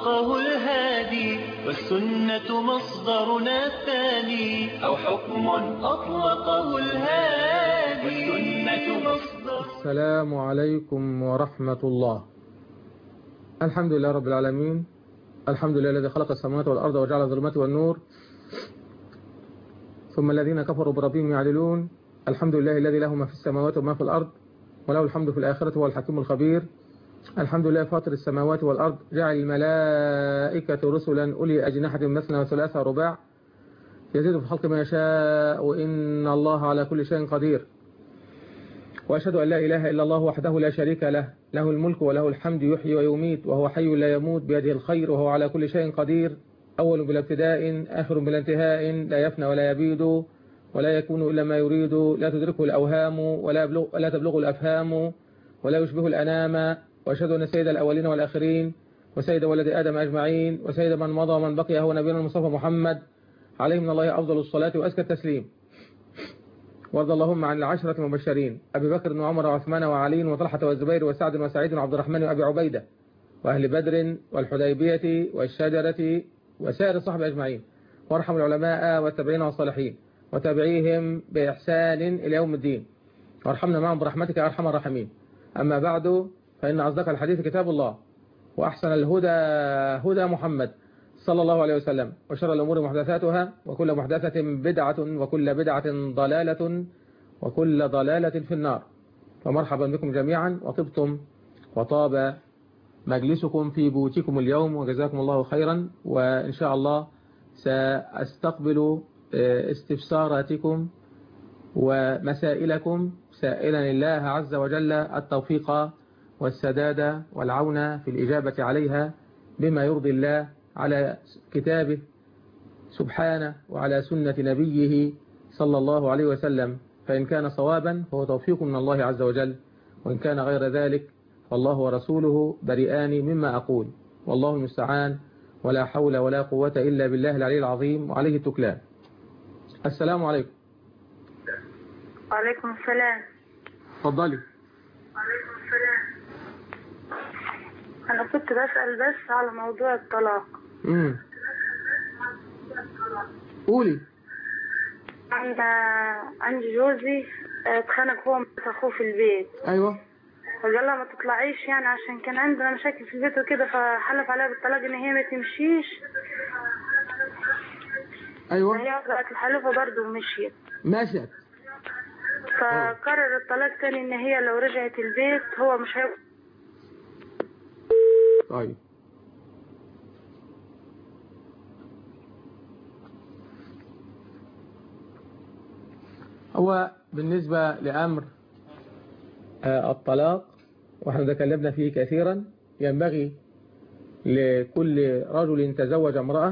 أطلقه الهادي والسنة مصدرنا الثاني أو حكم أطلقه الهادي والسنة مصدر السلام عليكم ورحمة الله الحمد لله رب العالمين الحمد لله الذي خلق السماوات والأرض وجعل الظلمات والنور ثم الذين كفروا بربهم يعدلون الحمد لله الذي له ما في السماوات وما في الأرض وله الحمد في الآخرة هو الحكيم الخبير الحمد لله فاطر السماوات والأرض جعل الملائكة رسلا أولي أجنحة مثنى وثلاثة ورباع يزيد في الخلق ما يشاء وإن الله على كل شيء قدير وأشهد أن لا إله إلا الله وحده لا شريك له له الملك وله الحمد يحيي ويميت وهو حي لا يموت بيده الخير وهو على كل شيء قدير أول بلا ابتداء آخر بلا انتهاء لا يفنى ولا يبيد ولا يكون إلا ما يريد لا تدركه الأوهام ولا, يبلغ ولا تبلغ الأفهام ولا يشبه الأنام وأشهد أن سيد الأولين والآخرين وسيد ولد آدم أجمعين وسيد من مضى ومن بقي هو نبينا المصطفى محمد عليه من الله أفضل الصلاة وأزكى التسليم وارض اللهم عن العشرة المبشرين أبي بكر وعمر وعثمان وعلي وطلحة والزبير وسعد وسعيد وعبد الرحمن وأبي عبيدة وأهل بدر والحديبية والشجرة وسائر الصحبة أجمعين وارحم العلماء والتابعين والصالحين وتابعيهم بإحسان إلى يوم الدين وارحمنا معهم برحمتك يا أرحم الراحمين أما بعد فإن أصدق الحديث كتاب الله وأحسن الهدى هدى محمد صلى الله عليه وسلم وشر الأمور محدثاتها وكل محدثة بدعة وكل بدعة ضلالة وكل ضلالة في النار ومرحبا بكم جميعا وطبتم وطاب مجلسكم في بيوتكم اليوم وجزاكم الله خيرا وإن شاء الله سأستقبل استفساراتكم ومسائلكم سائلا الله عز وجل التوفيق والسداد والعون في الإجابة عليها بما يرضي الله على كتابه سبحانه وعلى سنة نبيه صلى الله عليه وسلم فإن كان صوابا فهو توفيق من الله عز وجل وإن كان غير ذلك فالله ورسوله بريئان مما أقول والله المستعان ولا حول ولا قوة إلا بالله العلي العظيم وعليه التكلان السلام عليكم وعليكم السلام تفضلي وعليكم السلام أنا كنت بسأل بس على موضوع الطلاق امم قولي عند عندي جوزي آه، اتخانق هو مع أخوه في البيت أيوة فقال لها ما تطلعيش يعني عشان كان عندنا مشاكل في البيت وكده فحلف عليها بالطلاق ان هي ما تمشيش أيوة هي وقعت الحلفة برضه ومشيت ماشيت فقرر الطلاق تاني ان هي لو رجعت البيت هو مش هيبقى طيب هو بالنسبة لأمر آه، الطلاق وإحنا تكلمنا فيه كثيرا ينبغي لكل رجل تزوج امرأة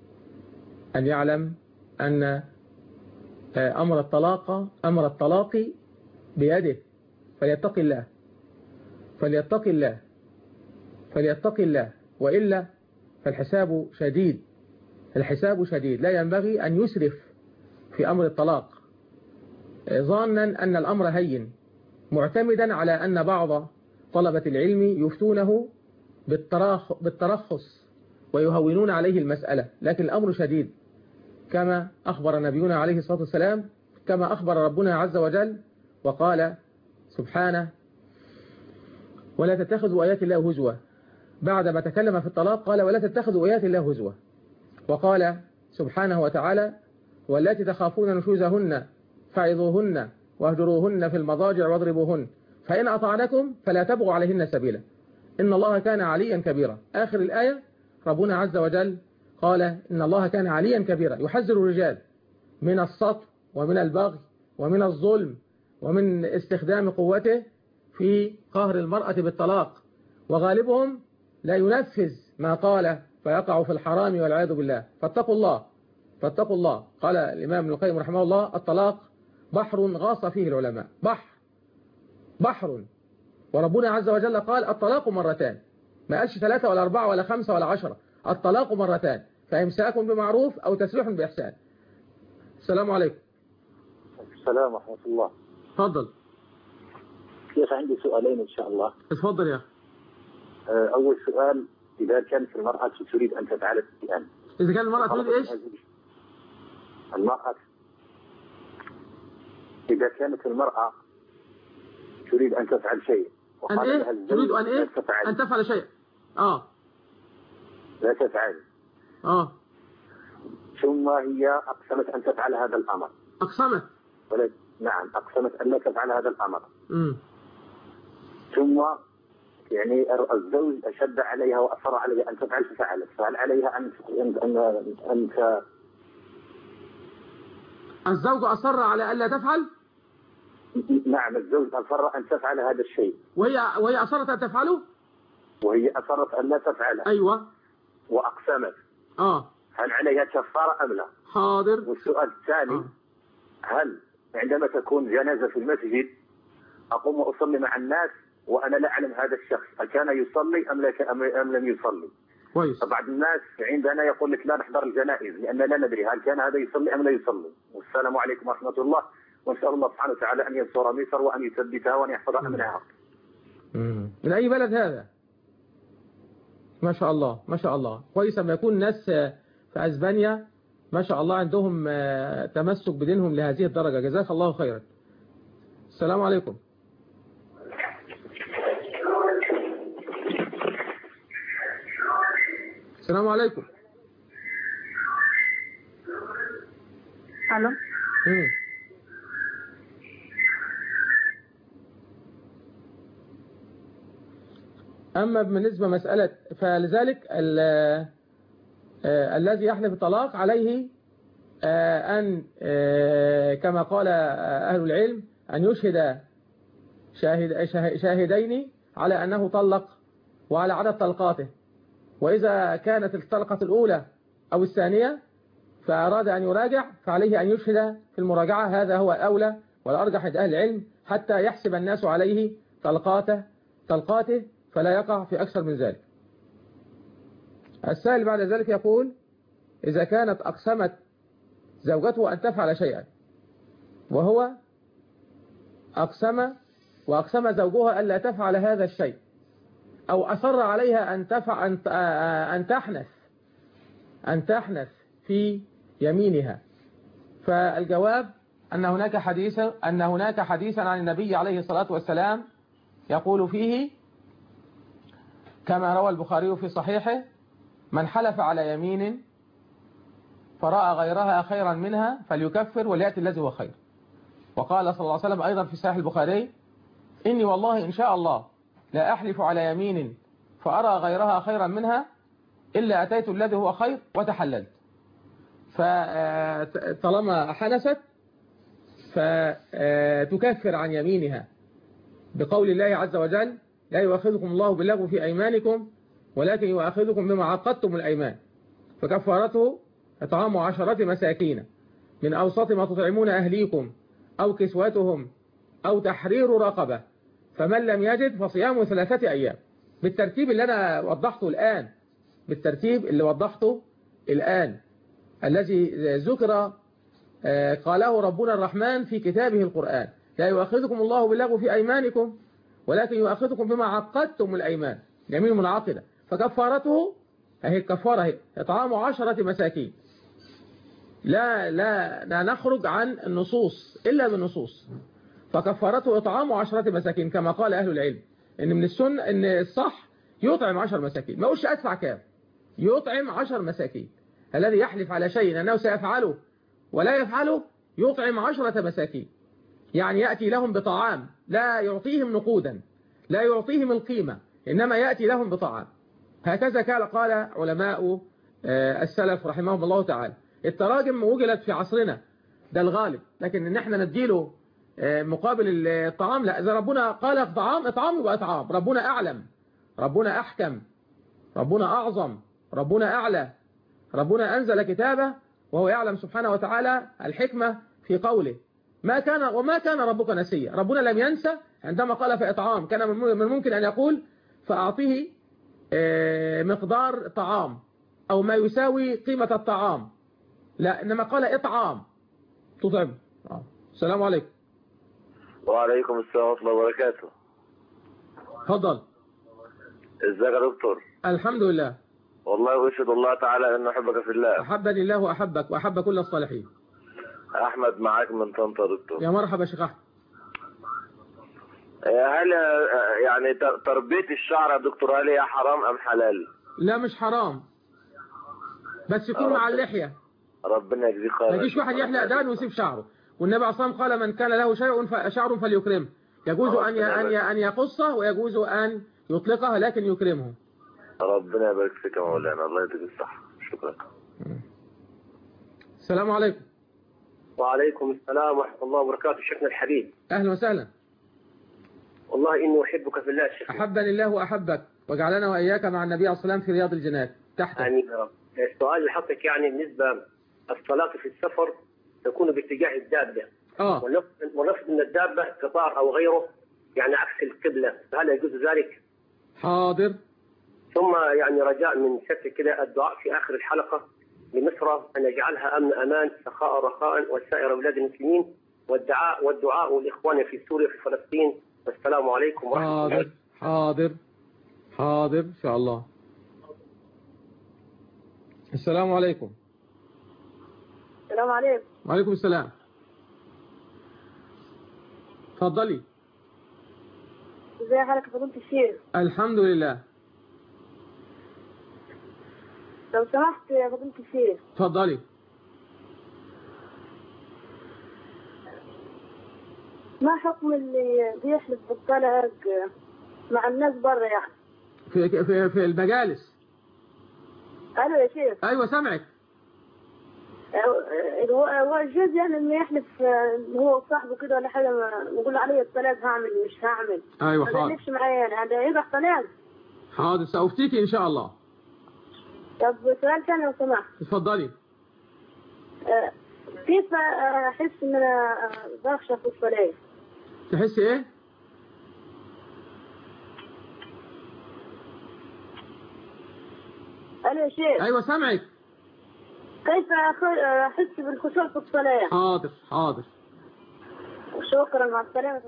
أن يعلم أن آه، أمر الطلاق أمر الطلاق بيده فليتق الله فليتق الله فليتق الله وإلا فالحساب شديد الحساب شديد لا ينبغي أن يسرف في أمر الطلاق ظانا أن الأمر هين معتمدا على أن بعض طلبة العلم يفتونه بالتراخ بالترخص ويهونون عليه المسألة لكن الأمر شديد كما أخبر نبينا عليه الصلاة والسلام كما أخبر ربنا عز وجل وقال سبحانه ولا تتخذوا آيات الله هزوا بعدما تكلم في الطلاق قال ولا تتخذوا آيات الله هزوا وقال سبحانه وتعالى والتي تخافون نشوزهن فعظوهن واهجروهن في المضاجع واضربوهن فإن أطعنكم فلا تبغوا عليهن سبيلا إن الله كان عليا كبيرا آخر الآية ربنا عز وجل قال إن الله كان عليا كبيرا يحذر الرجال من السطو ومن البغي ومن الظلم ومن استخدام قوته في قهر المرأة بالطلاق وغالبهم لا ينفذ ما قال فيقع في الحرام والعياذ بالله فاتقوا الله فاتقوا الله قال الإمام ابن القيم رحمه الله الطلاق بحر غاص فيه العلماء بحر بحر وربنا عز وجل قال الطلاق مرتان ما قالش ثلاثة ولا أربعة ولا خمسة ولا عشرة الطلاق مرتان فإمساك بمعروف أو تسريح بإحسان السلام عليكم السلام ورحمة الله تفضل كيف عندي سؤالين إن شاء الله اتفضل يا أخي آه، أول سؤال إذا كانت المرأة تريد أن تفعل الصيام إذا كان المرأة تريد إيش المرأة إذا كانت المرأة تريد أن تفعل شيء أن وقال لها إيه الزوج تريد أن إيه لا تفعل أن تفعل شيء آه لا تفعل آه ثم هي أقسمت أن تفعل هذا الأمر أقسمت ولا نعم أقسمت أن لا تفعل هذا الأمر مم. ثم يعني الزوج أشد عليها وأصر عليها أن تفعل ففعلت فهل عليها أن أن أن, أن ت- الزوج أصر على ألا تفعل نعم الزوج أصر أن تفعل هذا الشيء وهي وهي أصرت أن تفعله وهي أصرت أن لا تفعله أيوة وأقسمت آه هل عليها كفارة أم لا؟ حاضر والسؤال الثاني آه. هل عندما تكون جنازة في المسجد أقوم وأصلي مع الناس وأنا لا أعلم هذا الشخص أكان يصلي أم, لا أم أم لم يصلي كويس فبعض الناس عندنا يقول لك لا نحضر الجنائز لأن لا ندري هل كان هذا يصلي أم لا يصلي والسلام عليكم ورحمة الله ونسأل الله سبحانه وتعالى أن ينصر مصر وأن يثبتها وأن يحفظ أمنها مم. من أي بلد هذا ما شاء الله ما شاء الله كويس لما يكون ناس آه، في أسبانيا ما شاء الله عندهم آه، تمسك بدينهم لهذه الدرجة جزاك الله خيرا السلام عليكم السلام عليكم الو مم. أما بالنسبة مسألة فلذلك ال- آه، الذي يحلف الطلاق عليه آه، أن آه، كما قال آه، أهل العلم أن يشهد شاهد شاه- شاهدين على أنه طلق وعلى عدد طلقاته وإذا كانت الطلقة الأولى أو الثانية فأراد أن يراجع فعليه أن يشهد في المراجعة هذا هو الأولى والأرجح عند أهل العلم حتى يحسب الناس عليه طلقاته طلقاته فلا يقع في أكثر من ذلك السائل بعد ذلك يقول إذا كانت أقسمت زوجته أن تفعل شيئا وهو أقسم وأقسم زوجها ألا تفعل هذا الشيء أو أصر عليها أن تفع أن أن تحنث أن تحنث في يمينها فالجواب أن هناك حديثا أن هناك حديثا عن النبي عليه الصلاة والسلام يقول فيه كما روى البخاري في صحيحه من حلف على يمين فرأى غيرها خيرا منها فليكفر وليأتي الذي هو خير وقال صلى الله عليه وسلم أيضا في صحيح البخاري إني والله إن شاء الله لا أحلف على يمين فأرى غيرها خيرا منها إلا أتيت الذي هو خير وتحللت فطالما حنست فتكفر عن يمينها بقول الله عز وجل لا يؤاخذكم الله باللغو في أيمانكم ولكن يؤاخذكم بما عقدتم الأيمان فكفارته إطعام عشرة مساكين من أوسط ما تطعمون أهليكم أو كسوتهم أو تحرير رقبة فمن لم يجد فصيام ثلاثة أيام بالترتيب اللي أنا وضحته الآن بالترتيب اللي وضحته الآن الذي ذكر آه، قاله ربنا الرحمن في كتابه القرآن لا يؤاخذكم الله باللغو في أيمانكم ولكن يؤاخذكم بما عقدتم الأيمان يمين منعقدة فكفارته أهي الكفارة هي إطعام عشرة مساكين لا لا لا نخرج عن النصوص إلا بالنصوص فكفارته إطعام عشرة مساكين كما قال أهل العلم إن من السنة إن الصح يطعم عشر مساكين ما قولش أدفع كام يطعم عشر مساكين الذي يحلف على شيء أنه سيفعله ولا يفعله يطعم عشرة مساكين يعني يأتي لهم بطعام لا يعطيهم نقودا لا يعطيهم القيمة إنما يأتي لهم بطعام هكذا قال قال علماء آه، السلف رحمهم الله تعالى التراجم وجدت في عصرنا ده الغالب لكن ان احنا نديله آه، مقابل الطعام لا اذا ربنا قال طعام اطعام يبقى اطعام ربنا اعلم ربنا احكم ربنا اعظم ربنا اعلى ربنا انزل كتابه وهو يعلم سبحانه وتعالى الحكمة في قوله ما كان وما كان ربك نسيا ربنا لم ينسى عندما قال في إطعام كان من الممكن أن يقول فأعطيه آه، مقدار طعام أو ما يساوي قيمة الطعام لا إنما قال إطعام تطعم آه. السلام عليكم وعليكم السلام ورحمة الله وبركاته تفضل ازيك يا دكتور الحمد لله والله أشهد الله تعالى أن أحبك في الله أحبني الله وأحبك وأحب كل الصالحين أحمد معاك من طنطا دكتور يا مرحبا شيخ أحمد هل آه، يعني ت- تربية الشعر يا دكتور هل هي حرام أم حلال؟ لا مش حرام بس يكون مع اللحية ربنا يجزيك خير ما يجيش واحد يحلق دقن ويسيب شعره والنبي عليه الصلاة والسلام قال من كان له شيء ف- شعر فليكرمه يجوز أن ي- أن ي- أن يقصه ويجوز أن يطلقه لكن يكرمه ربنا يبارك فيك يا مولانا الله يديك الصحة شكرا السلام عليكم وعليكم السلام ورحمة الله وبركاته شيخنا الحبيب أهلا وسهلا والله إني أحبك في الله شيخنا أحبني الله وأحبك وجعلنا وإياك مع النبي عليه الصلاة والسلام في رياض الجنات تحت آمين يا رب السؤال اللي حطك يعني بالنسبة الصلاة في السفر تكون باتجاه الدابة آه ونفرض ونفرض أن الدابة قطار أو غيره يعني عكس القبلة فهل يجوز ذلك؟ حاضر ثم يعني رجاء من شك كده الدعاء في آخر الحلقة لمصر أن يجعلها أمن أمان سخاء رخاء وسائر بلاد المسلمين والدعاء والدعاء لإخواننا في سوريا في فلسطين والسلام عليكم ورحمة الله حاضر حاضر حاضر إن شاء الله السلام عليكم السلام عليكم وعليكم السلام اتفضلي ازي حالك يا فضيلة الشيخ الحمد لله لو سمحت يا فضيلة الشيخ اتفضلي ما حكم اللي بيحلف بالطلاق مع الناس بره يعني في في في المجالس الو يا شيخ ايوه سامعك هو هو الجوز يعني انه يحلف آه، هو وصاحبه كده ولا حاجه ما- نقول له علي الطلاق هعمل مش هعمل ايوه ما حاضر بيحلفش معايا يعني هذا يبقى طلاق حاضر سأفتيكي ان شاء الله طب سؤال ثاني لو سمحت اتفضلي آه، كيف آه، احس ان انا آه، بخشى في الصلاه تحسي ايه الو يا شيخ ايوه سامعك كيف أخ- آه، احس بالخشوع في الصلاه حاضر حاضر شكرا مع السلامه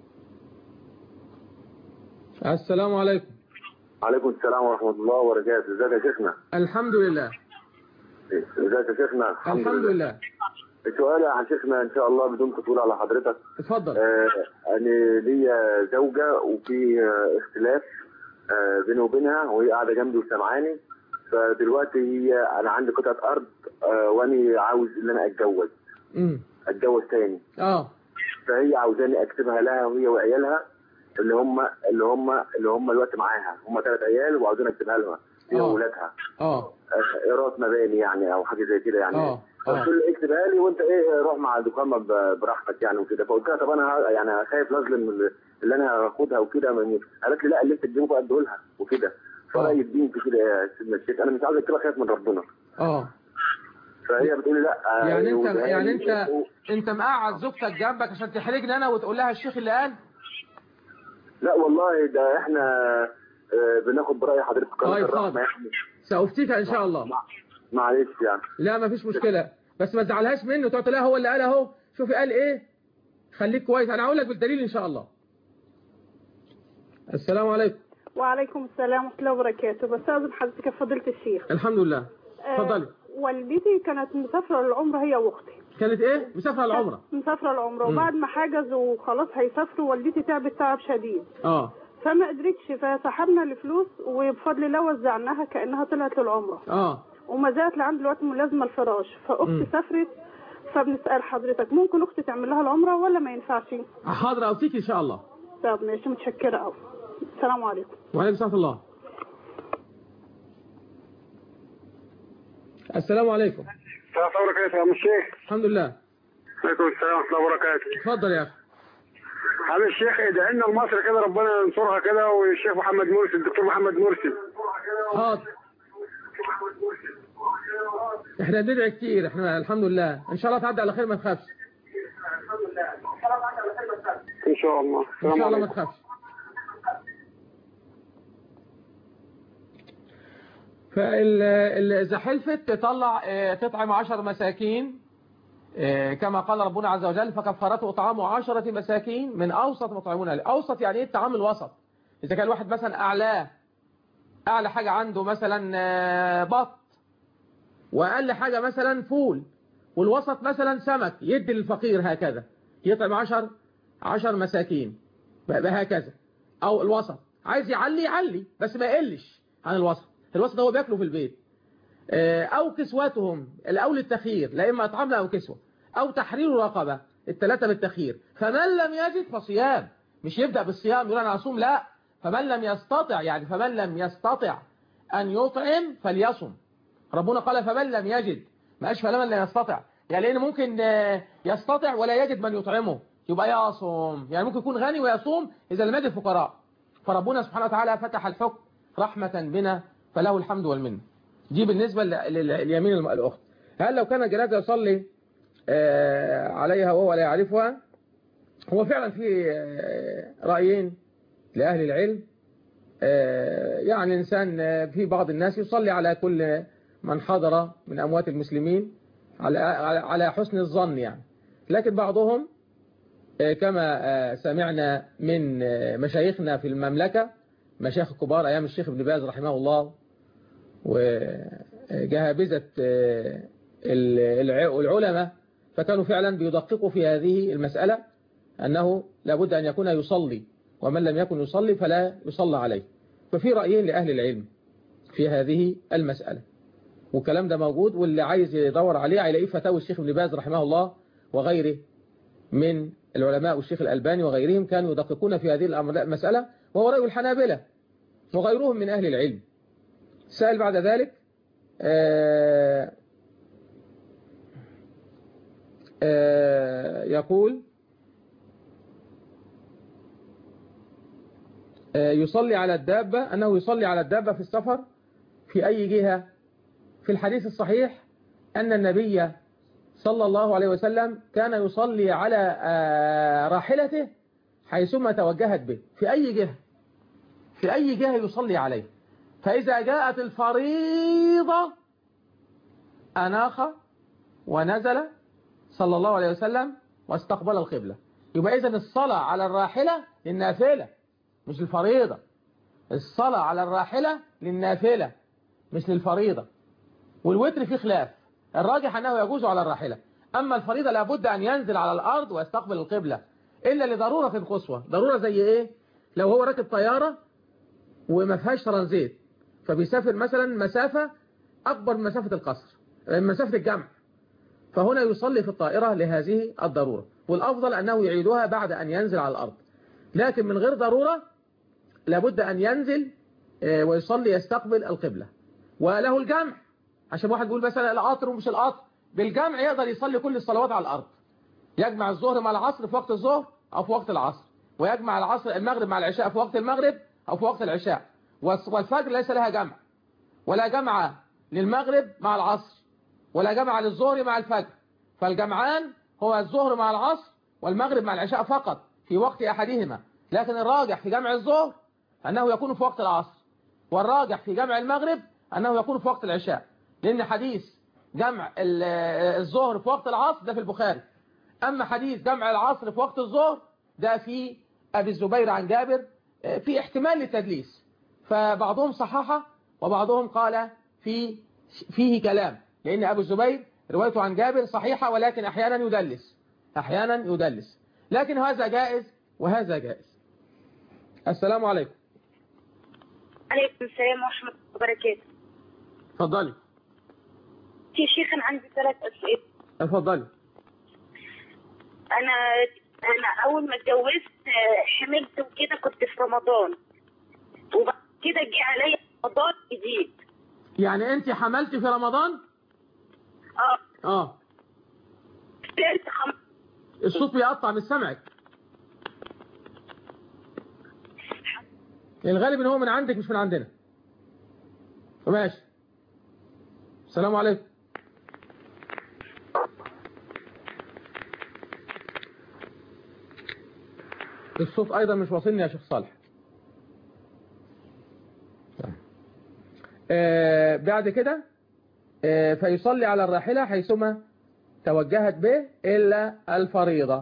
السلام عليكم عليكم السلام ورحمة الله وبركاته ازيك يا شيخنا الحمد لله ازيك يا شيخنا الحمد لله السؤال يا شيخنا ان شاء الله بدون تطويل على حضرتك اتفضل آه انا ليا زوجة وفي آه اختلاف آه بيني وبينها وهي قاعدة جنبي وسامعاني فدلوقتي هي انا عندي قطعة ارض آه وانا عاوز ان انا اتجوز امم اتجوز تاني اه فهي عاوزاني اكتبها لها وهي وعيالها اللي هم اللي هم اللي هم الوقت معاها هم ثلاث عيال وعاوزين اكتبها لها هي آه. واولادها اه آه، ايراد مباني يعني او حاجه زي كده يعني اه اه قلت له اكتبها لي وانت ايه روح مع الدكان ب- براحتك يعني وكده فقلت لها طب انا ه- يعني خايف نظلم ال- اللي انا هاخدها وكده من- قالت لي لا اللي انت تجيبه بقى اديه لها وكده فراي الدين في كده يا سيدنا الشيخ انا مش عاوز اكتبها خايف من ربنا اه فهي بتقول لي لا آه، يعني انت وده يعني لي. انت انت مقعد زوجتك جنبك عشان تحرجني انا وتقول لها الشيخ اللي قال لا والله ده احنا آه، بناخد براي حضرتك قناه طيب، الرحمه حاضر. يعني سأفتيك ان شاء الله معلش يعني لا ما فيش مشكلة بس ما تزعلهاش منه تقعد تقول لها هو اللي قال اهو شوفي قال ايه خليك كويس انا هقول لك بالدليل ان شاء الله السلام عليكم وعليكم السلام ورحمة الله وبركاته بستأذن حضرتك يا فضيلة الشيخ الحمد لله آه، اتفضلي والدتي كانت مسافرة للعمرة هي وأختي كانت ايه مسافرة العمرة مسافرة العمرة مم. وبعد ما حجزوا وخلاص هيسافروا والدتي تعبت تعب شديد اه فما قدرتش فسحبنا الفلوس وبفضل الله وزعناها كأنها طلعت للعمرة اه وما زالت لعند دلوقتي ملازمة الفراش فأختي مم. سافرت فبنسأل حضرتك ممكن أختي تعمل لها العمرة ولا ما ينفعش؟ حاضر اوصيك ان شاء الله طب ماشي متشكرة أوي السلام عليكم وعليكم السلام ورحمة الله السلام عليكم السلام عليكم يا عم الشيخ الحمد لله عليكم السلام ورحمه الله وبركاته اتفضل يا اخي عم الشيخ ادعي لنا لمصر كده ربنا ينصرها كده والشيخ محمد مرسي الدكتور محمد مرسي حاضر احنا بندعي كتير احنا الحمد لله ان شاء الله تعدي على خير ما تخافش ان شاء الله ان السلام شاء الله ما عليكم تخافش فإذا حلفت تطلع اه، تطعم عشر مساكين اه، كما قال ربنا عز وجل فكفارته طعام عشرة مساكين من أوسط مطعمون عليه أوسط يعني إيه الطعام الوسط إذا كان الواحد مثلا أعلاه أعلى حاجة عنده مثلا آه، بط وأقل حاجة مثلا فول والوسط مثلا سمك يدي للفقير هكذا يطعم عشر عشر مساكين هكذا أو الوسط عايز يعلي يعلي بس ما يقلش عن الوسط الوسط ده هو بياكله في البيت آه، أو كسوتهم أو للتخيير لا إما أطعام لا أو كسوة أو تحرير رقبة الثلاثة بالتخيير فمن لم يجد فصيام مش يبدأ بالصيام يقول أنا أصوم لا فمن لم يستطع يعني فمن لم يستطع أن يطعم فليصم ربنا قال فمن لم يجد ما قالش فمن لم يستطع يعني لأن ممكن آه، يستطع ولا يجد من يطعمه يبقى يصوم يعني ممكن يكون غني ويصوم إذا لم يجد فقراء فربنا سبحانه وتعالى فتح الحكم رحمة بنا فله الحمد والمنه دي بالنسبة لليمين الأخت هل لو كان الجنازة يصلي آه، عليها وهو لا يعرفها هو فعلا في آه، رأيين لأهل العلم آه، يعني الإنسان آه، في بعض الناس يصلي على كل من حضر من أموات المسلمين على على- على حسن الظن يعني لكن بعضهم آه، كما آه، سمعنا من آه، مشايخنا في المملكة مشايخ كبار أيام الشيخ ابن باز رحمه الله وجهابزة آه، الع- العلماء فكانوا فعلا بيدققوا في هذه المسألة أنه لابد أن يكون يصلي ومن لم يكن يصلي فلا يصلى عليه ففي رأيين لأهل العلم في هذه المسألة والكلام ده موجود واللي عايز يدور عليه هيلاقيه في فتاوى الشيخ ابن باز رحمه الله وغيره من العلماء والشيخ الألباني وغيرهم كانوا يدققون في هذه الأمر- المسألة وهو رأي الحنابلة وغيرهم من أهل العلم سأل بعد ذلك آه، آه، يقول آه، يصلي على الدابة أنه يصلي على الدابة في السفر في أي جهة في الحديث الصحيح أن النبي صلى الله عليه وسلم كان يصلي على آه، راحلته حيثما توجهت به في أي جهة في أي جهة يصلي عليه فإذا جاءت الفريضة أناخ ونزل صلى الله عليه وسلم واستقبل القبلة يبقى إذن الصلاة على الراحلة للنافلة مش الفريضة الصلاة على الراحلة للنافلة مش للفريضة والوتر فيه خلاف الراجح أنه يجوز على الراحلة أما الفريضة لابد أن ينزل على الأرض ويستقبل القبلة إلا لضرورة قصوى ضرورة زي إيه لو هو راكب طيارة وما فيهاش ترانزيت فبيسافر مثلا مسافة أكبر من مسافة القصر من مسافة الجمع فهنا يصلي في الطائرة لهذه الضرورة والأفضل أنه يعيدها بعد أن ينزل على الأرض لكن من غير ضرورة لابد أن ينزل آه، ويصلي يستقبل القبلة وله الجمع عشان واحد بيقول مثلا القطر ومش القطر بالجمع يقدر يصلي كل الصلوات على الأرض يجمع الظهر مع العصر في وقت الظهر أو في وقت العصر ويجمع العصر المغرب مع العشاء في وقت المغرب أو في وقت العشاء والس- والفجر ليس لها جمع ولا جمع للمغرب مع العصر ولا جمع للظهر مع الفجر فالجمعان هو الظهر مع العصر والمغرب مع العشاء فقط في وقت أحدهما لكن الراجح في جمع الظهر أنه يكون في وقت العصر والراجح في جمع المغرب أنه يكون في وقت العشاء لأن حديث جمع ال- الظهر في وقت العصر ده في البخاري أما حديث جمع العصر في وقت الظهر ده في أبي الزبير عن جابر آه، في احتمال للتدليس فبعضهم صححه وبعضهم قال في فيه كلام لأن أبو الزبير روايته عن جابر صحيحة ولكن أحيانا يدلس أحيانا يدلس لكن هذا جائز وهذا جائز السلام عليكم عليكم السلام ورحمة الله وبركاته اتفضلي في شيخ أنا عندي ثلاث أسئلة اتفضلي أنا أنا أول ما اتجوزت آه، حملت وكده كنت في رمضان وبعد كده جه عليا رمضان جديد يعني انت حملتي في رمضان اه اه فطرت خم... الصوت بيقطع مش سامعك الغالب ان هو من عندك مش من عندنا ماشي السلام عليكم الصوت ايضا مش واصلني يا شيخ صالح آه بعد كده آه فيصلي على الراحلة حيثما توجهت به إلا الفريضة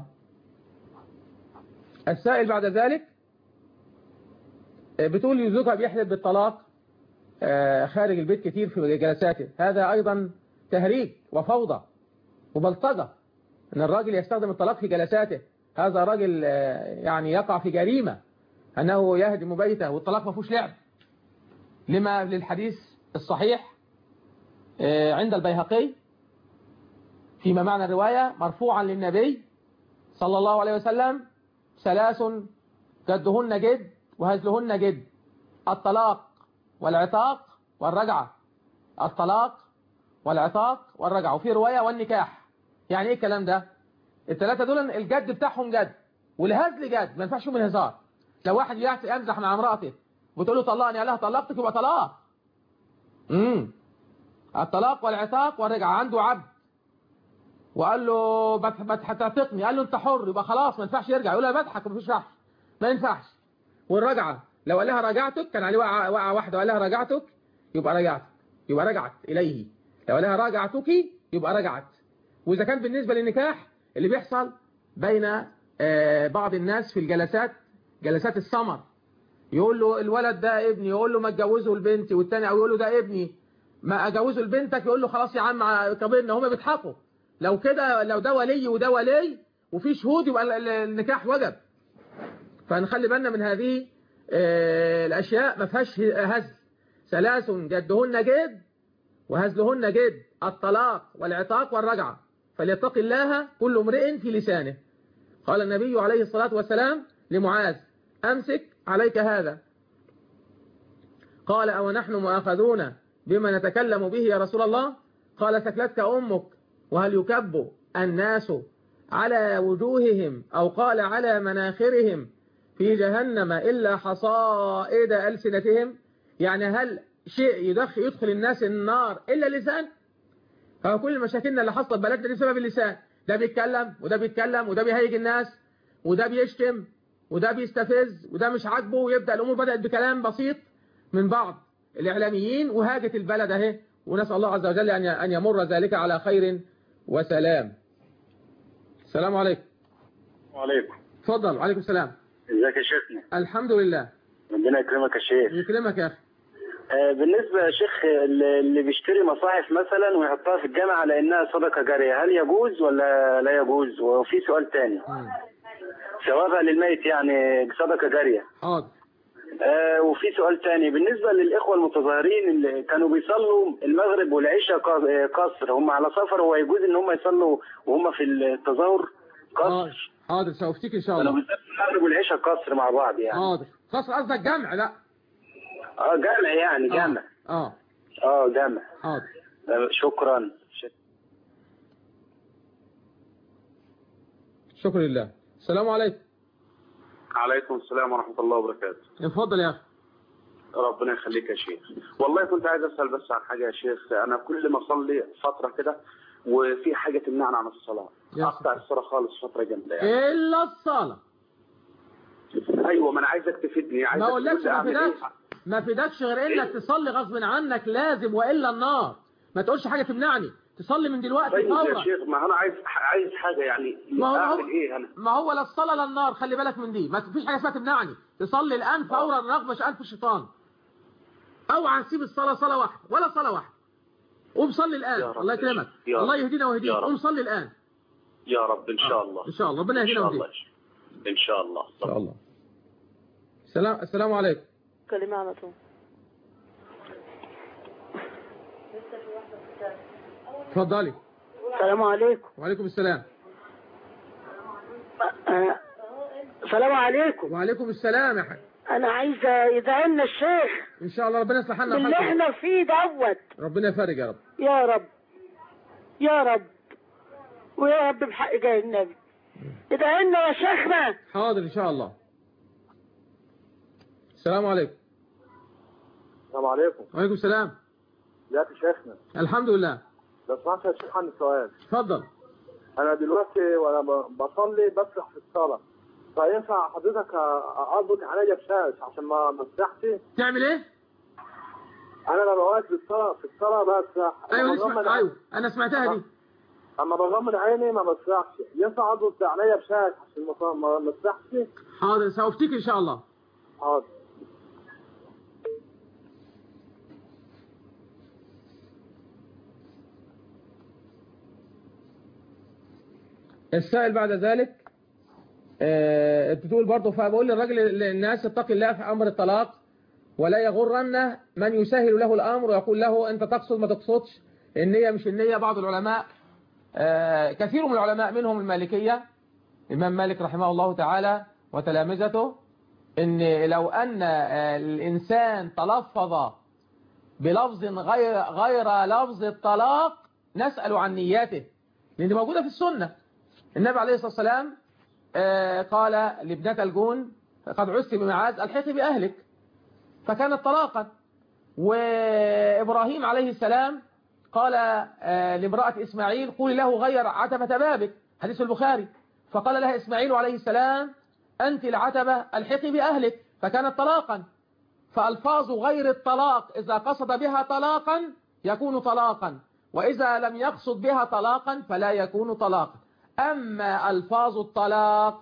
السائل بعد ذلك آه، بتقول زوجها بيحلف بالطلاق آه، خارج البيت كتير في جلساته هذا أيضا تهريج وفوضى وبلطجة أن الراجل يستخدم الطلاق في جلساته هذا راجل آه، يعني يقع في جريمة أنه يهدم بيته والطلاق ما فيهوش لعب لما للحديث الصحيح آه، عند البيهقي فيما معنى الرواية مرفوعا للنبي صلى الله عليه وسلم ثلاث جدهن جد وهزلهن جد الطلاق والعتاق والرجعة الطلاق والعتاق والرجعة وفي رواية والنكاح يعني ايه الكلام ده الثلاثة دول الجد بتاعهم جد والهزل جد ما ينفعش من هزار لو واحد يعطي يمزح مع امرأته وتقول له طلقني قال لها طلقتك يبقى طلاق امم الطلاق والعتاق والرجعة عنده عبد وقال له بت- بت- هتعتقني قال له انت حر يبقى خلاص ما ينفعش يرجع يقول له انا بضحك مفيش وحش ما ينفعش والرجعة لو قال لها رجعتك كان عليه وقعة وقعة واحدة وقال لها رجعتك يبقى رجعت يبقى رجعت إليه لو قال لها رجعتك يبقى رجعت وإذا كان بالنسبة للنكاح اللي بيحصل بين آه، بعض الناس في الجلسات جلسات السمر يقول له الولد ده ابني يقول له ما تجوزه لبنتي والتاني او يقول له ده ابني ما اجوزه لبنتك يقول له خلاص يا عم قبلنا هما بيضحكوا لو كده لو ده ولي وده ولي وفي شهود يبقى ال- ال- النكاح وجب فنخلي بالنا من هذه آه، الاشياء ما فيهاش هزل ثلاث جدهن جد وهزلهن جد الطلاق والعتاق والرجعة فليتق الله كل امرئ في لسانه قال النبي عليه الصلاة والسلام لمعاذ أمسك عليك هذا قال أو نحن مؤاخذون بما نتكلم به يا رسول الله قال ثكلتك أمك وهل يكب الناس على وجوههم أو قال على مناخرهم في جهنم إلا حصائد ألسنتهم يعني هل شيء يدخل يدخل الناس النار إلا اللسان هو كل مشاكلنا اللي حصلت بلدنا دي بسبب اللسان ده بيتكلم وده بيتكلم وده بيهيج الناس وده بيشتم وده بيستفز وده مش عاجبه ويبدأ الأمور بدأت بكلام بسيط من بعض الإعلاميين وهاجت البلد اهي ونسأل الله عز وجل أن أن يمر ذلك على خير وسلام السلام عليكم وعليكم اتفضل وعليكم السلام ازيك يا شيخنا الحمد لله ربنا يكرمك يا شيخ يكرمك يا أخي آه، بالنسبة يا شيخ اللي اللي بيشتري مصاحف مثلا ويحطها في الجامعة لأنها صدقة جارية هل يجوز ولا لا يجوز وفي سؤال تاني ثوابها للميت يعني صدقة جارية حاضر آه، وفي سؤال تاني بالنسبة للإخوة المتظاهرين اللي كانوا بيصلوا المغرب والعشاء قا- آه، قصر هم على سفر هو يجوز إن هم يصلوا وهم في التظاهر قصر حاضر سأفتيك إن شاء كانوا الله بيصلوا المغرب والعشاء قصر مع بعض يعني حاضر قصر قصدك جمع لا اه جامع يعني جامع اه اه جامع حاضر آه، شكرا شكرا لله السلام عليكم عليكم السلام ورحمة الله وبركاته اتفضل يا أخي ربنا يخليك يا شيخ والله كنت عايز أسأل بس عن حاجة يا شيخ أنا كل ما أصلي فترة كده وفي حاجة تمنعني عن الصلاة يا أقطع الصلاة خالص فترة جامدة يعني إلا الصلاة أيوة ما أنا عايزك تفيدني ما عايزك اقولكش تقول لي ما أعمل فيدكش ما فيدكش غير انك تصلي غصب عنك لازم والا النار ما تقولش حاجه تمنعني تصلي من دلوقتي طيب يا فورا شيخ ما أنا عايز عايز حاجة يعني ما هو أعمل إيه أنا ما هو لا الصلاه لا النار خلي بالك من دي ما فيش حاجه اسمها تمنعني تصلي الان فورا رغبش انف الشيطان اوعى تسيب الصلاه صلاه واحده ولا صلاه واحده قوم صلي الان يا رب الله يكرمك يا الله رب. يهدينا ويهديك يا رب. قوم صلي الان يا رب إن شاء الله ان شاء الله ربنا إن يهدينا شاء ويهديك الله إن شاء الله ان شاء الله السلام السلام عليكم كلمة على طول اتفضلي السلام عليكم وعليكم السلام أنا السلام عليكم وعليكم السلام يا حاج انا عايزه يدعي لنا الشيخ ان شاء الله ربنا يصلح لنا باللي حالكم احنا فيه دوت ربنا يفرج يا رب يا رب يا رب ويا رب بحق جاي النبي ادعي لنا يا شيخنا حاضر ان شاء الله السلام عليكم السلام عليكم وعليكم السلام ازيك يا شيخنا الحمد لله لو سمحت يا شيخ عندي سؤال اتفضل انا دلوقتي وانا ب- بصلي بسرح في الصلاه فينفع حضرتك أ- اربط عليا بشاش عشان ما ما اسرحش تعمل ايه انا لما واقف في الصلاه في الصلاه بسرح ايوه أما نسمع بغمض ايوه انا سمعتها دي اما بغمض عيني ما بسرحش ينفع اربط عليا بشاش عشان ما ما ما اسرحش حاضر سأفتيك ان شاء الله حاضر السائل بعد ذلك آه، تقول برضه فبقول للراجل للناس اتقي الله في امر الطلاق ولا يغرن من يسهل له الامر ويقول له انت تقصد ما تقصدش النية مش النية بعض العلماء آه، كثير من العلماء منهم المالكية الإمام مالك رحمه الله تعالى وتلامذته ان لو ان آه، الانسان تلفظ بلفظ غير غير لفظ الطلاق نسأل عن نياته لان دي موجودة في السنة النبي عليه الصلاة والسلام آه، قال لابنة الجون قد عزت بمعاذ الحقي بأهلك فكانت طلاقا وإبراهيم عليه السلام قال آه، لامرأة إسماعيل قولي له غير عتبة بابك حديث البخاري فقال لها إسماعيل عليه السلام أنت العتبة الحقي بأهلك فكانت طلاقا فألفاظ غير الطلاق إذا قصد بها طلاقا يكون طلاقا وإذا لم يقصد بها طلاقا فلا يكون طلاقا أما ألفاظ الطلاق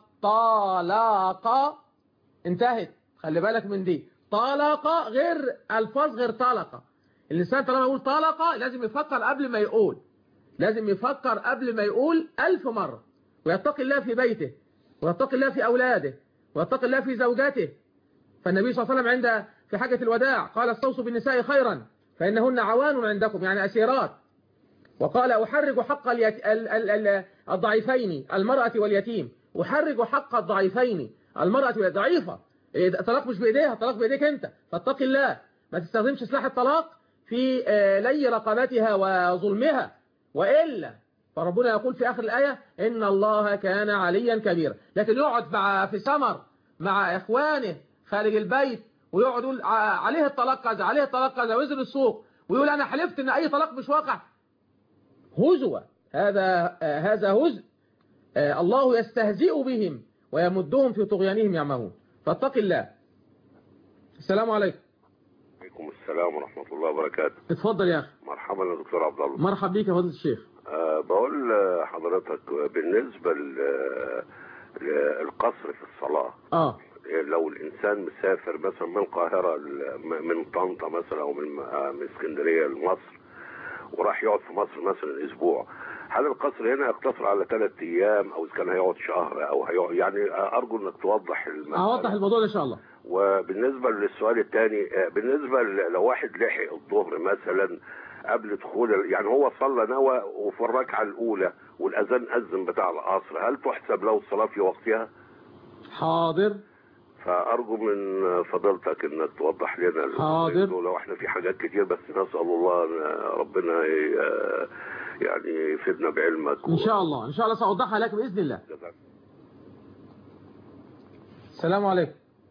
طلاق انتهت خلي بالك من دي طلق غير ألفاظ غير طلق الإنسان طالما يقول طلق لازم يفكر قبل ما يقول لازم يفكر قبل ما يقول ألف مرة ويتقي الله في بيته ويتقي الله في أولاده ويتقي الله في زوجاته فالنبي صلى الله عليه وسلم عند في حاجة الوداع قال استوصوا بالنساء خيرا فإنهن عوان عندكم يعني أسيرات وقال أحرج حق اليت... ال... ال... ال... الضعيفين المرأة واليتيم أحرج حق الضعيفين المرأة والضعيفة الطلاق مش بإيديها الطلاق بإيديك أنت فاتق الله ما تستخدمش سلاح الطلاق في آه، لي رقبتها وظلمها وإلا فربنا يقول في آخر الآية إن الله كان عليا كبيرا لكن يقعد مع في سمر مع إخوانه خارج البيت ويقعد يقول ع- عليه الطلاق كذا عليه الطلاق كذا وينزل السوق ويقول أنا حلفت إن أي طلاق مش واقع هزوة هذا آه، هذا هزء آه، الله يستهزئ بهم ويمدهم في طغيانهم يعمهون فاتق الله السلام عليكم عليكم السلام ورحمة الله وبركاته اتفضل يا أخي مرحبا يا دكتور عبد الله مرحب بيك يا فضيلة الشيخ أه بقول لحضرتك بالنسبة للقصر في الصلاة اه لو الإنسان مسافر مثلا من القاهرة ل- م- من طنطا مثلا أو من آه، من اسكندرية لمصر وراح يقعد في مصر مثلا أسبوع هل القصر هنا يقتصر على ثلاث أيام أو إذا كان هيقعد شهر أو هيقعد يعني أرجو إنك توضح المسألة هوضح الموضوع ده إن شاء الله وبالنسبة للسؤال الثاني آه، بالنسبة ل- لو واحد لحق الظهر مثلا قبل دخول ال- يعني هو صلى نوى وفي الركعة الأولى والأذان أذن بتاع العصر هل تحسب له الصلاة في وقتها؟ حاضر فأرجو من فضيلتك إنك توضح لنا ال- حاضر. لو احنا في حاجات كتير بس نسأل الله إن ربنا ي- يعني يفيدنا بعلمك إن شاء الله إن شاء الله سأوضحها لك بإذن الله السلام عليكم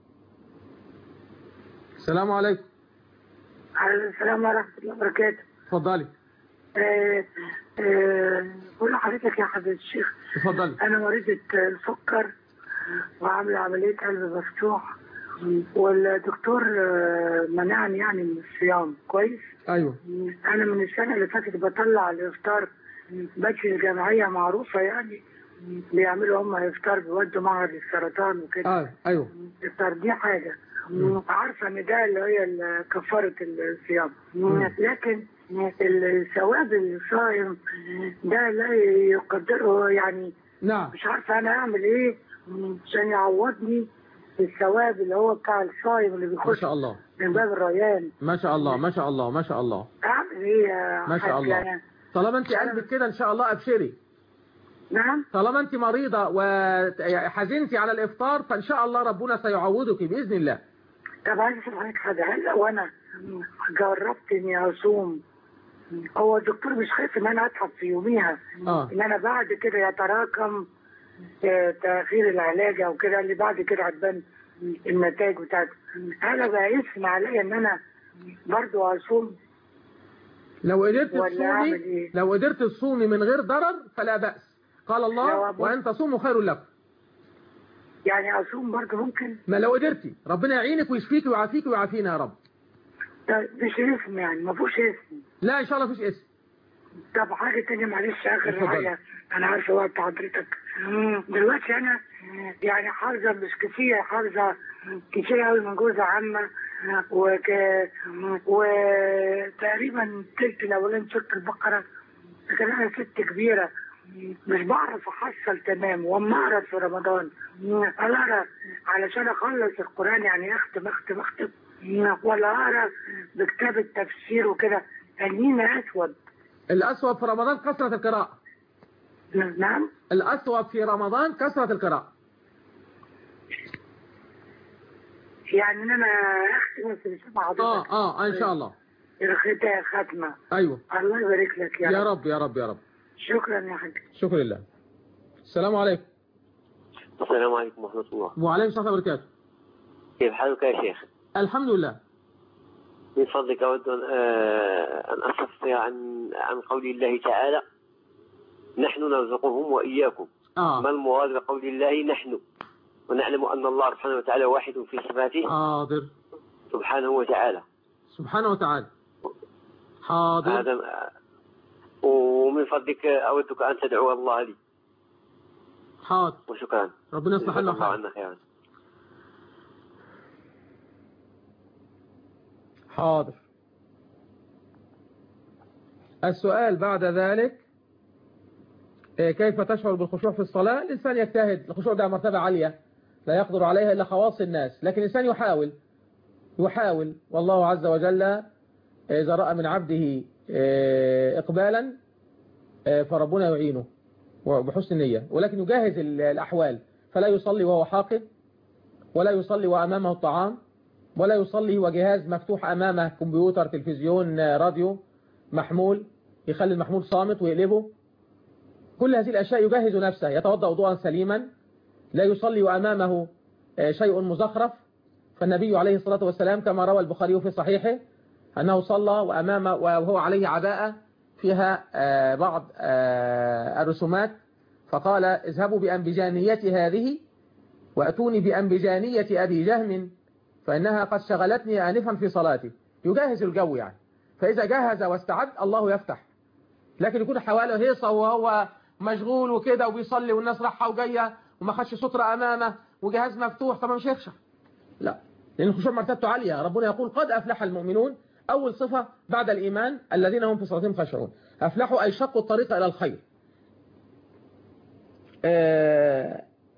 السلام عليكم على السلام ورحمة الله وبركاته اتفضلي آه، آه، بقول لحضرتك يا حضرة الشيخ اتفضلي أنا مريضة آه، سكر وعاملة عملية قلب مفتوح والدكتور آه، منعني يعني من الصيام كويس أيوه أنا من السنة اللي فاتت بطلع الإفطار باجي الجمعية معروفة يعني بيعملوا هم إفطار بيودوا معهد السرطان وكده أيوه أيوه الإفطار دي حاجة عارفة إن ده اللي هي ال- كفارة الصيام لكن الثواب الصائم ده لا يقدره يعني نعم مش عارفة أنا أعمل إيه عشان يعوضني الثواب اللي هو بتاع الصائم اللي ما بيخش شاء الله من باب الريان ما شاء الله ما شاء الله ما شاء الله أعمل إيه يا ما شاء حاج الله يعني؟ طالما انت قلبك كده ان شاء الله ابشري نعم طالما انت مريضة وحزنتي على الافطار فان شاء الله ربنا سيعوضك باذن الله طب عايز اسال حضرتك حاجه هل لو انا جربت اني اصوم هو الدكتور مش خايف ان انا اتعب في يوميها اه ان انا بعد كده يتراكم آه، تاخير العلاج او كده اللي بعد كده هتبان النتائج بتاعته هل بقى اسم عليا ان انا برضو اصوم لو قدرت ولا أعمل تصومي إيه؟ لو قدرت تصومي من غير ضرر فلا بأس قال الله لو أبص- وان تصوموا خير لكم يعني اصوم برضو ممكن ما لو قدرتي ربنا يعينك ويشفيك ويعافيك ويعافينا يا رب طيب مش اسم يعني ما فيهوش اسم لا ان شاء الله مفيش اسم طب حاجة تانية معلش آخر اتفضل. حاجة أنا عارفة وقت حضرتك دلوقتي أنا يعني حافظة مش كتير حافظة كتير أوي من جوز عامة وك... وتقريبا تلت الأولاني سورة البقرة لكن أنا ست كبيرة مش بعرف احصل تمام واما اقرا في رمضان هل اقرا علشان اخلص القران يعني اختم اختم اختم ولا اقرا بكتاب التفسير وكده عينينا اسود الأسوأ في رمضان كثرة القراءة نعم الأسوأ في رمضان كثرة القراءة يعني ان انا اختم في السبعة اه اه ان شاء الله الختام ختمه ايوه الله يبارك لك يا, يا رب يا رب يا رب شكرا يا حاج شكرا لله السلام عليكم السلام عليكم ورحمة الله وعليكم السلام ورحمة الله وبركاته كيف حالك يا شيخ الحمد لله من فضلك أود أن آه، أن أستفسر عن عن قول الله تعالى نحن نرزقهم وإياكم آه. ما المراد بقول الله نحن ونعلم أن الله سبحانه وتعالى واحد في صفاته حاضر سبحانه وتعالى سبحانه وتعالى حاضر هذا ومن فضلك أودك أن تدعو الله لي حاضر وشكرا ربنا يصلح لنا جزاك الله حالك عنا خيرا حاضر السؤال بعد ذلك آه، كيف تشعر بالخشوع في الصلاة الإنسان يجتهد الخشوع ده مرتبة عالية لا يقدر عليها إلا خواص الناس لكن الإنسان يحاول يحاول والله عز وجل إذا رأى من عبده آه، إقبالا آه، فربنا يعينه وبحسن النية ولكن يجهز ال- الأحوال فلا يصلي وهو حاقد ولا يصلي وأمامه الطعام ولا يصلي وجهاز مفتوح أمامه كمبيوتر تلفزيون آه، راديو محمول يخلي المحمول صامت ويقلبه كل هذه الأشياء يجهز نفسه يتوضأ وضوءا سليما لا يصلي وأمامه آه، شيء مزخرف فالنبي عليه الصلاة والسلام كما روى البخاري في صحيحه أنه صلى وأمامه وهو عليه عباءة فيها آه، بعض آه، الرسومات فقال اذهبوا بأنبجانية هذه وأتوني بأنبجانية أبي جهم فإنها قد شغلتني آنفا في صلاتي يجهز الجو يعني فإذا جهز واستعد الله يفتح لكن يكون حواله هيصة وهو مشغول وكده وبيصلي والناس رايحه وجايه وما خدش سترة أمامه وجهاز مفتوح طبعا مش هيخشع لا لأن الخشوع مرتبته عالية ربنا يقول قد أفلح المؤمنون أول صفة بعد الإيمان الذين هم في صلاتهم خاشعون أفلحوا أي شقوا الطريق إلى الخير آه،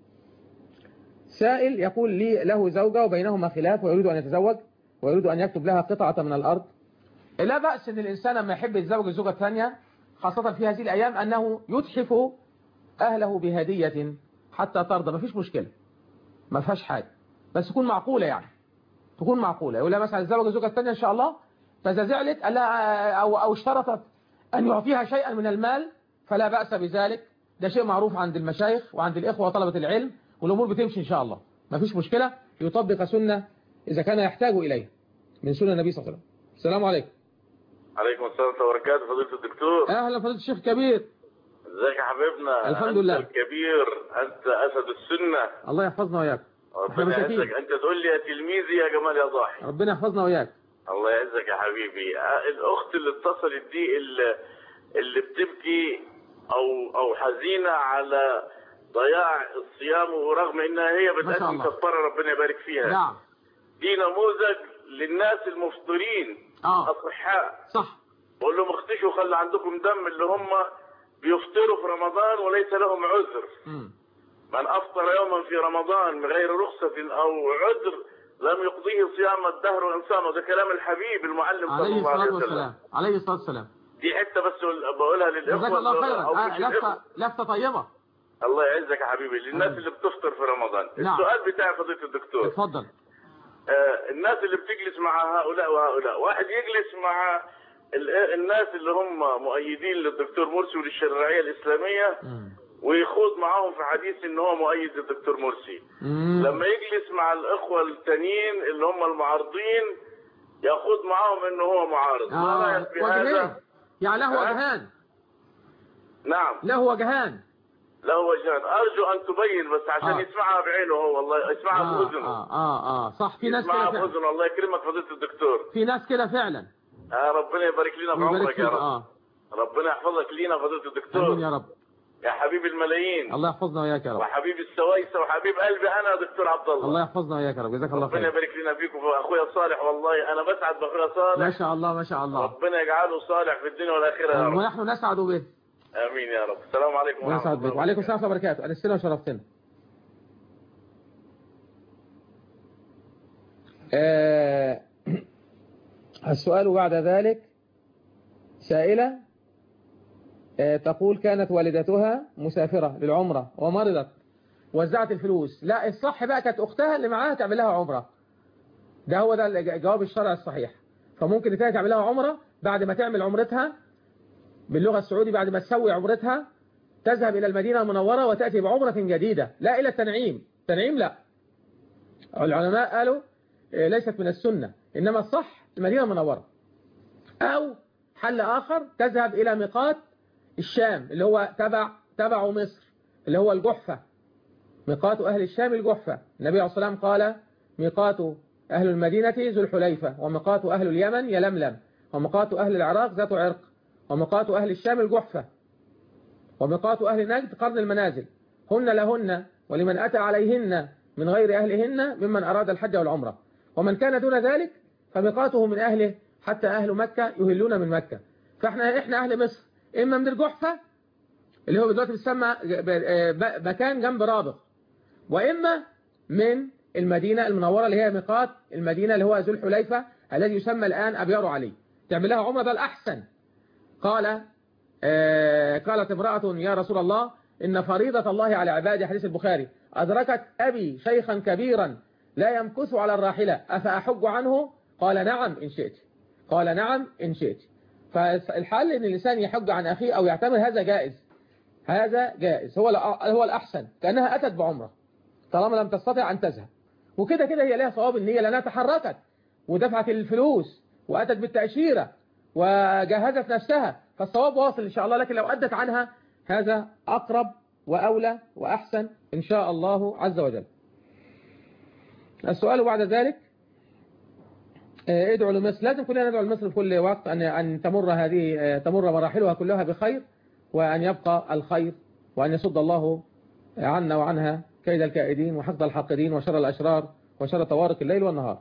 سائل يقول لي له زوجة وبينهما خلاف ويريد أن يتزوج ويريد أن يكتب لها قطعة من الأرض لا بأس أن الإنسان لما يحب يتزوج الزوجة الثانية خاصة في هذه الأيام أنه يتحف أهله بهدية حتى ترضى ما فيش مشكلة ما فيهاش حاجة بس تكون معقولة يعني تكون معقولة يقول لها مثلا الزوجة الزوجة الثانية إن شاء الله فإذا زعلت قال لها أو, أو اشترطت أن يعطيها شيئا من المال فلا بأس بذلك ده شيء معروف عند المشايخ وعند الإخوة وطلبة العلم والأمور بتمشي إن شاء الله ما فيش مشكلة يطبق سنة إذا كان يحتاج إليه من سنة النبي صلى الله عليه وسلم السلام عليكم عليكم السلام ورحمة الله وبركاته فضيلة الدكتور أهلا فضيلة الشيخ كبير ازيك يا حبيبنا الحمد أنت لله. الكبير أنت أسد السنة الله يحفظنا وإياك احنا ربنا مساكين يعزك أنت تقول لي يا تلميذي يا جمال يا ضاحي ربنا يحفظنا وإياك الله يعزك يا حبيبي آه، الأخت اللي اتصلت دي اللي, اللي بتبكي أو أو حزينة على ضياع الصيام ورغم إنها هي ما شاء بتقدم الله. كفارة ربنا يبارك فيها نعم دي نموذج للناس المفطرين آه. أصحاء صح بقول لهم اختشوا خلي عندكم دم اللي هم بيفطروا في رمضان وليس لهم عذر مم. من أفطر يوما في رمضان بغير رخصة أو عذر لم يقضيه صيام الدهر وإنسان وده كلام الحبيب المعلم صلى عليه الله عليه الصلاة وسلم والسلام عليه الصلاة والسلام دي حتة بس بقولها للإخوة جزاك الله أو خيرا مش آه، الإخوة. لفتة لفتة طيبة الله يعزك يا حبيبي للناس اللي بتفطر في رمضان نعم. السؤال بتاع فضيلة الدكتور اتفضل آه، الناس اللي بتجلس مع هؤلاء وهؤلاء واحد يجلس مع ال- الناس اللي هم مؤيدين للدكتور مرسي وللشرعية الإسلامية ويخوض معاهم في حديث ان هو مؤيد للدكتور مرسي لما يجلس مع الاخوة التانيين اللي هم المعارضين يخوض معاهم ان هو معارض ما آه رايك في وجهين هذا يعني له ها؟ وجهان نعم له وجهان له وجهان ارجو ان تبين بس عشان آه. يسمعها بعينه هو والله يسمعها آه, باذنه آه, آه, آه صح في ناس يسمعها كده فعلا باذنه الله يكرمك فضيله الدكتور في ناس كده فعلا آه ربنا يبارك لنا في ويبارك عمرك فيك يا رب اه ربنا يحفظك لينا فضيله امين الدكتور يا رب يا حبيب الملايين الله يحفظنا وياك يا رب وحبيب السويسه وحبيب قلبي انا يا دكتور عبد الله الله يحفظنا وياك يا رب جزاك الله ربنا خير يبارك لنا فيكم واخويا صالح والله انا بسعد باخويا صالح ما شاء الله ما شاء الله ربنا يجعله صالح في الدنيا والاخره يا رب ونحن نسعد به امين يا رب السلام عليكم الله يسعد بك وعليكم السلام ورحمه الله وبركاته انستنا وشرفتنا آه السؤال بعد ذلك سائلة آه تقول كانت والدتها مسافرة للعمرة ومرضت وزعت الفلوس لا الصح بقى كانت أختها اللي معاها تعمل لها عمرة ده هو ده الجواب الشرعي الصحيح فممكن الثانية تعمل لها عمرة بعد ما تعمل عمرتها باللغة السعودي بعد ما تسوي عمرتها تذهب إلى المدينة المنورة وتأتي بعمرة جديدة لا إلى التنعيم تنعيم لا العلماء قالوا ليست من السنة إنما الصح المدينة المنورة أو حل آخر تذهب إلى ميقات الشام اللي هو تبع تبع مصر اللي هو الجحفة ميقات أهل الشام الجحفة النبي عليه الصلاة والسلام قال ميقات أهل المدينة ذو الحليفة وميقات أهل اليمن يلملم وميقات أهل العراق ذات عرق وميقات أهل الشام الجحفة وميقات أهل نجد قرن المنازل هن لهن ولمن أتى عليهن من غير أهلهن ممن أراد الحج والعمرة ومن كان دون ذلك فميقاته من أهله حتى أهل مكة يهلون من مكة فإحنا إحنا أهل مصر إما من الجحفة اللي هو دلوقتي بيسمى مكان جنب رابغ وإما من المدينة المنورة اللي هي ميقات المدينة اللي هو ذو الحليفة الذي يسمى الآن أبيار علي تعمل لها عمرة ده الأحسن قال آه قالت امرأة يا رسول الله إن فريضة الله على عباده حديث البخاري أدركت أبي شيخا كبيرا لا يمكث على الراحلة أفأحج عنه قال نعم إن شئت قال نعم إن شئت فالحل إن الإنسان يحج عن أخيه أو يعتمر هذا جائز هذا جائز هو هو الأحسن كأنها أتت بعمرة طالما لم تستطع أن تذهب وكده كده هي لها صواب النية لأنها تحركت ودفعت الفلوس وأتت بالتأشيرة وجهزت نفسها فالصواب واصل إن شاء الله لكن لو أدت عنها هذا أقرب وأولى وأحسن إن شاء الله عز وجل السؤال بعد ذلك ادعوا لمصر لازم كلنا ندعو لمصر في كل وقت أن أن تمر هذه تمر مراحلها كلها بخير وأن يبقى الخير وأن يصد الله عنا وعنها كيد الكائدين وحقد الحاقدين وشر الأشرار وشر طوارق الليل والنهار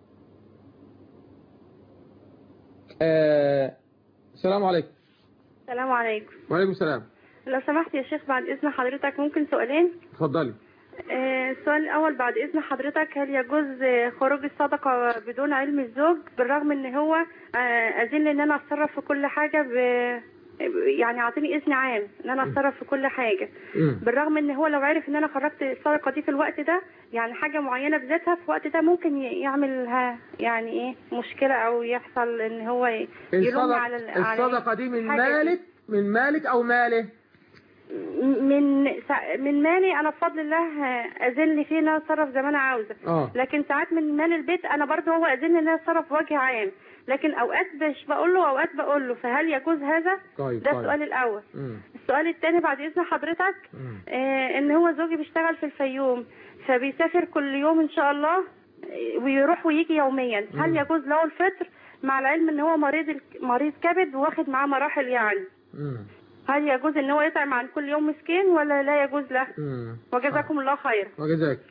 آه السلام عليكم السلام عليكم وعليكم السلام لو سمحت يا شيخ بعد إذن حضرتك ممكن سؤالين اتفضلي آه، السؤال الأول بعد إذن حضرتك هل يجوز آه، خروج الصدقة بدون علم الزوج بالرغم إن هو آه، أذن إن أنا أتصرف في كل حاجة ب... يعني أعطيني إذن عام إن أنا أتصرف في كل حاجة بالرغم إن هو لو عرف إن أنا خرجت الصدقة دي في الوقت ده يعني حاجة معينة بذاتها في الوقت ده ممكن ي- يعملها يعني إيه مشكلة أو يحصل إن هو ي- يلوم الصدق على ال- على الصدقة دي من الحاجة مالك من مالك أو ماله من سا- من مالي انا بفضل الله اذن لي فيه ان انا اتصرف زي ما انا عاوزه اه لكن ساعات من مال البيت انا برضه هو اذن ان انا اتصرف بوجه عام لكن اوقات مش بقول له اوقات بقول له فهل يجوز هذا طيب ده طيب. السؤال الاول مم. السؤال الثاني بعد اذن حضرتك آه ان هو زوجي بيشتغل في الفيوم فبيسافر كل يوم ان شاء الله آه، ويروح ويجي يوميا هل يجوز له الفطر مع العلم ان هو مريض الك- مريض كبد واخد معاه مراحل يعني مم. هل يجوز ان هو يطعم عن كل يوم مسكين ولا لا يجوز له مم. وجزاكم الله خيرا وجزاك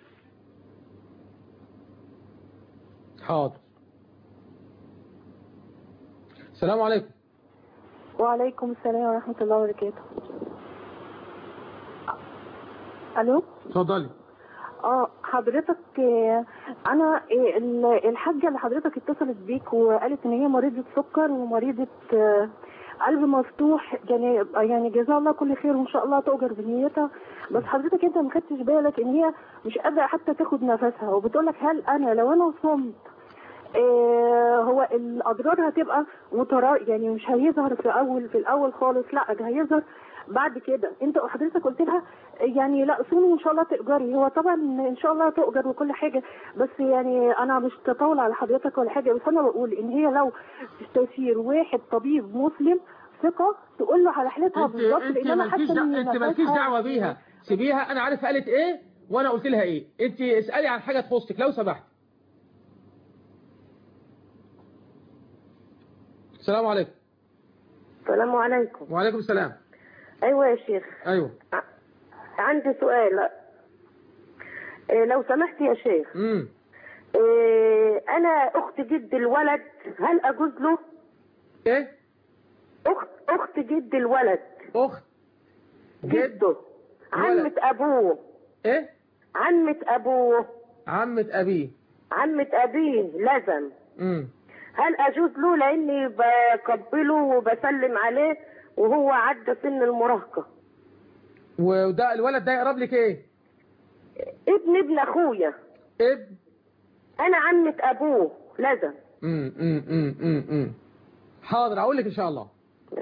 حاضر السلام عليكم وعليكم السلام ورحمة الله وبركاته الو اتفضلي اه حضرتك آه، انا آه، ال- الحاجة اللي حضرتك اتصلت بيك وقالت ان هي مريضة سكر ومريضة آه، قلب مفتوح يعني يعني جزاها الله كل خير وان شاء الله تؤجر بنيتها بس حضرتك انت ما خدتش بالك ان هي مش قادره حتى تاخد نفسها وبتقول لك هل انا لو انا صمت آه، هو الاضرار هتبقى مترا يعني مش هيظهر في اول في الاول خالص لا ده هيظهر بعد كده انت حضرتك قلت لها يعني لا صومي ان شاء الله تأجري هو طبعا ان شاء الله تؤجر وكل حاجه بس يعني انا مش تطاول على حضرتك ولا حاجه بس انا بقول ان هي لو تستشير واحد طبيب مسلم ثقه تقول له على حالتها انت بالظبط انت لان انا مالكيش حاسه دع- ان انت مالكيش نفسها- دعوه بيها سيبيها انا عارف قالت ايه وانا قلت لها ايه انت اسالي عن حاجه تخصك لو سمحت السلام عليكم السلام عليكم وعليكم السلام ايوه يا شيخ ايوه عندي سؤال إيه لو سمحت يا شيخ امم إيه انا اخت جد الولد هل اجوز له ايه اخت اخت جد الولد اخت جده عمة ابوه ايه عمة ابوه عمة ابيه عمة ابيه لزم امم هل اجوز له لاني بقبله وبسلم عليه وهو عدى سن المراهقة وده الولد ده يقرب لك ايه ابن ابن اخويا ابن انا عمة ابوه لزم امم امم امم امم امم حاضر اقول لك ان شاء الله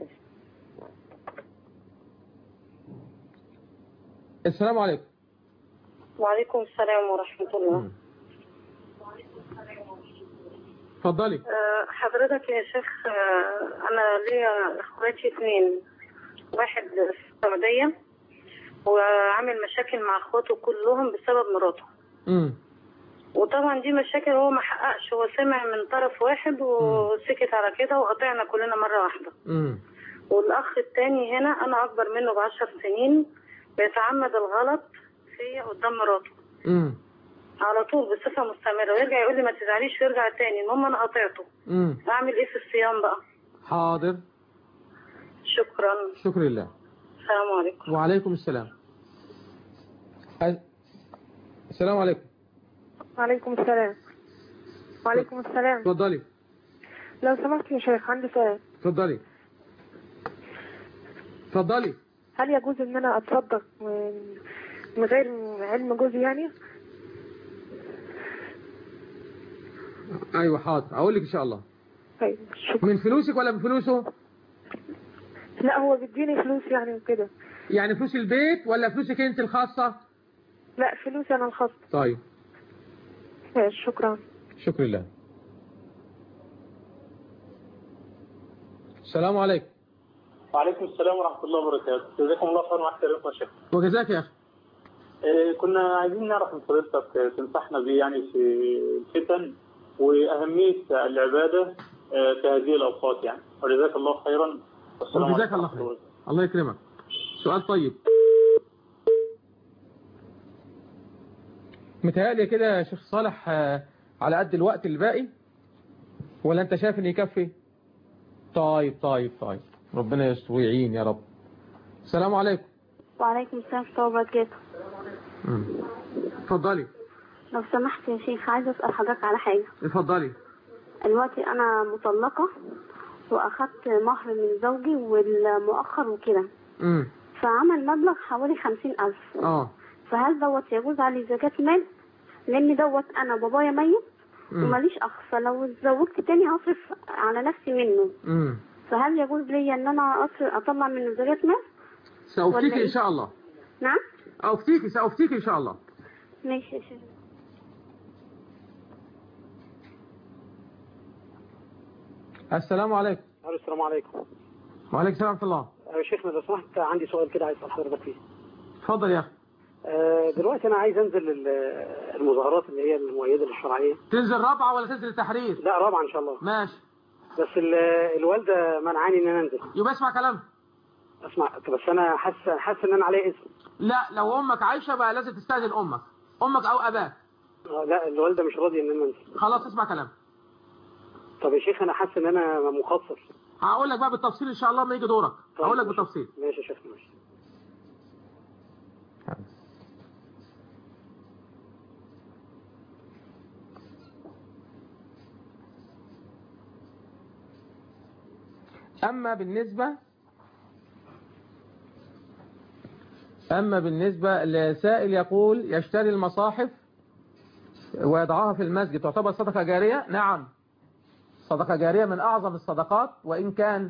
السلام عليكم وعليكم السلام ورحمة الله اتفضلي أه، حضرتك يا شيخ أه، أنا ليا إخواتي اثنين واحد في السعودية وعامل مشاكل مع إخواته كلهم بسبب مراته امم وطبعا دي مشاكل هو ما حققش هو سمع من طرف واحد وسكت على كده وقطعنا كلنا مرة واحدة امم والأخ التاني هنا أنا أكبر منه بعشر سنين بيتعمد الغلط فيا قدام مراته امم على طول بصفة مستمرة ويرجع يقول لي ما تزعليش ويرجع تاني المهم أنا قطعته امم أعمل إيه في الصيام بقى حاضر شكرا شكر لله السلام عليكم وعليكم السلام أ- السلام عليكم وعليكم السلام وعليكم السلام اتفضلي لو سمحت يا شيخ عندي سؤال اتفضلي اتفضلي هل يجوز ان انا اتصدق من من غير علم جوزي يعني ايوه حاضر اقول لك ان شاء الله طيب من فلوسك ولا من فلوسه لا هو بيديني فلوس يعني وكده يعني فلوس البيت ولا فلوسك انت الخاصة لا فلوسي انا الخاصة طيب ماشي شكرا شكر لله السلام عليكم وعليكم السلام ورحمة الله وبركاته جزاكم الله خيرا واحترمكم يا شيخ وجزاك يا اخي آه، كنا عايزين نعرف من فضيلتك آه، تنصحنا بيه يعني في الفتن وأهمية العبادة آه، في هذه الأوقات يعني وجزاك الله خيرا والسلام وجزاك عليكم الله خير الله يكرمك سؤال طيب متهيألي كده يا شيخ صالح آه، على قد الوقت الباقي ولا انت شايف ان يكفي طيب طيب طيب ربنا يستر ويعين يا رب السلام عليكم وعليكم السلام ورحمة الله وبركاته مم. اتفضلي لو سمحت يا شيخ عايزة أسأل حضرتك على حاجة اتفضلي دلوقتي أنا مطلقة وأخدت مهر من زوجي والمؤخر وكده امم فعمل مبلغ حوالي خمسين ألف اه فهل دوت يجوز علي زكاة مال؟ لأن دوت أنا بابايا ميت مم. وماليش أخ فلو اتزوجت تاني هصرف على نفسي منه امم فهل يجوز لي إن أنا أصرف أطلع من زكاة مال؟ ولا سأفتيك إيه؟ ان شاء الله نعم؟ أفتيك سأفتيك ان شاء الله ماشي يا شيخ السلام عليكم الو السلام عليكم وعليكم السلام ورحمة الله يا شيخنا لو سمحت عندي سؤال كده عايز اسال حضرتك فيه اتفضل يا اخي آه، دلوقتي انا عايز انزل ال- المظاهرات اللي هي المؤيده للشرعيه تنزل رابعة ولا تنزل تحرير لا رابعه ان شاء الله ماشي بس ال- الوالده منعاني ان انا انزل يبقى اسمع كلام اسمع بس انا حاسس حاسس ان انا عليا اسم لا لو امك عايشة بقى لازم تستأذن امك امك او اباك آه، لا الوالده مش راضيه ان انا انزل خلاص اسمع كلام طب يا شيخ انا حاسس ان انا مقصر هقول لك بقى بالتفصيل ان شاء الله لما يجي دورك هقول لك بالتفصيل ماشي يا شيخ ماشي أما بالنسبة أما بالنسبة لسائل يقول يشتري المصاحف ويضعها في المسجد تعتبر صدقة جارية نعم صدقة جارية من أعظم الصدقات وإن كان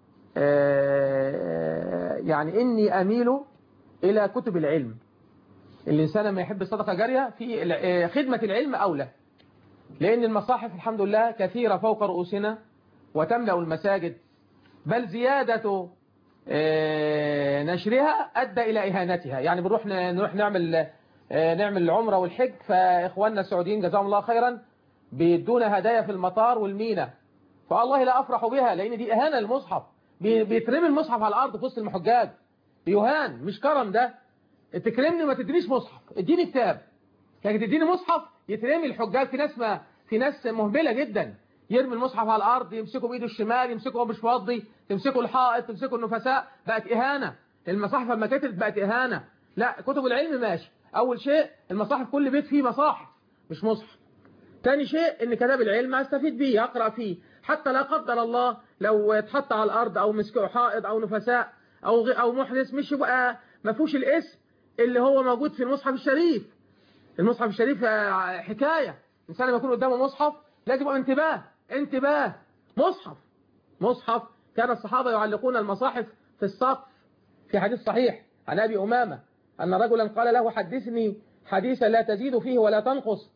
آه، يعني إني أميل إلى كتب العلم الإنسان ما يحب الصدقة جارية في ال- آه، خدمة العلم أولى لأن المصاحف الحمد لله كثيرة فوق رؤوسنا وتملأ المساجد بل زيادة آه، نشرها أدى إلى إهانتها يعني بنروح ن- نروح نعمل آه، نعمل العمرة والحج فإخواننا السعوديين جزاهم الله خيرا بيدونا هدايا في المطار والمينا فالله لا أفرح بها لأن دي إهانة للمصحف بي- بيترمي المصحف على الأرض في وسط المحجاج بيهان مش كرم ده تكرمني وما تدينيش مصحف اديني كتاب يعني تديني مصحف يترمي الحجاج في ناس ما في ناس مهبلة جدا يرمي المصحف على الأرض يمسكه بإيده الشمال يمسكه وهو مش فاضي تمسكه الحائط تمسكه النفساء بقت إهانة المصاحف لما كتبت بقت إهانة لا كتب العلم ماشي أول شيء المصاحف كل بيت فيه مصاحف مش مصحف تاني شيء ان كتاب العلم استفيد بيه اقرا فيه حتى لا قدر الله لو اتحط على الارض او مسكه حائض او نفساء او غ- او محدث مش يبقى ما فيهوش الاسم اللي هو موجود في المصحف الشريف المصحف الشريف آه، حكايه الانسان لما يكون قدامه مصحف لازم يبقى انتباه انتباه مصحف مصحف كان الصحابه يعلقون المصاحف في السقف في حديث صحيح عن ابي امامه ان رجلا قال له حدثني حديثا لا تزيد فيه ولا تنقص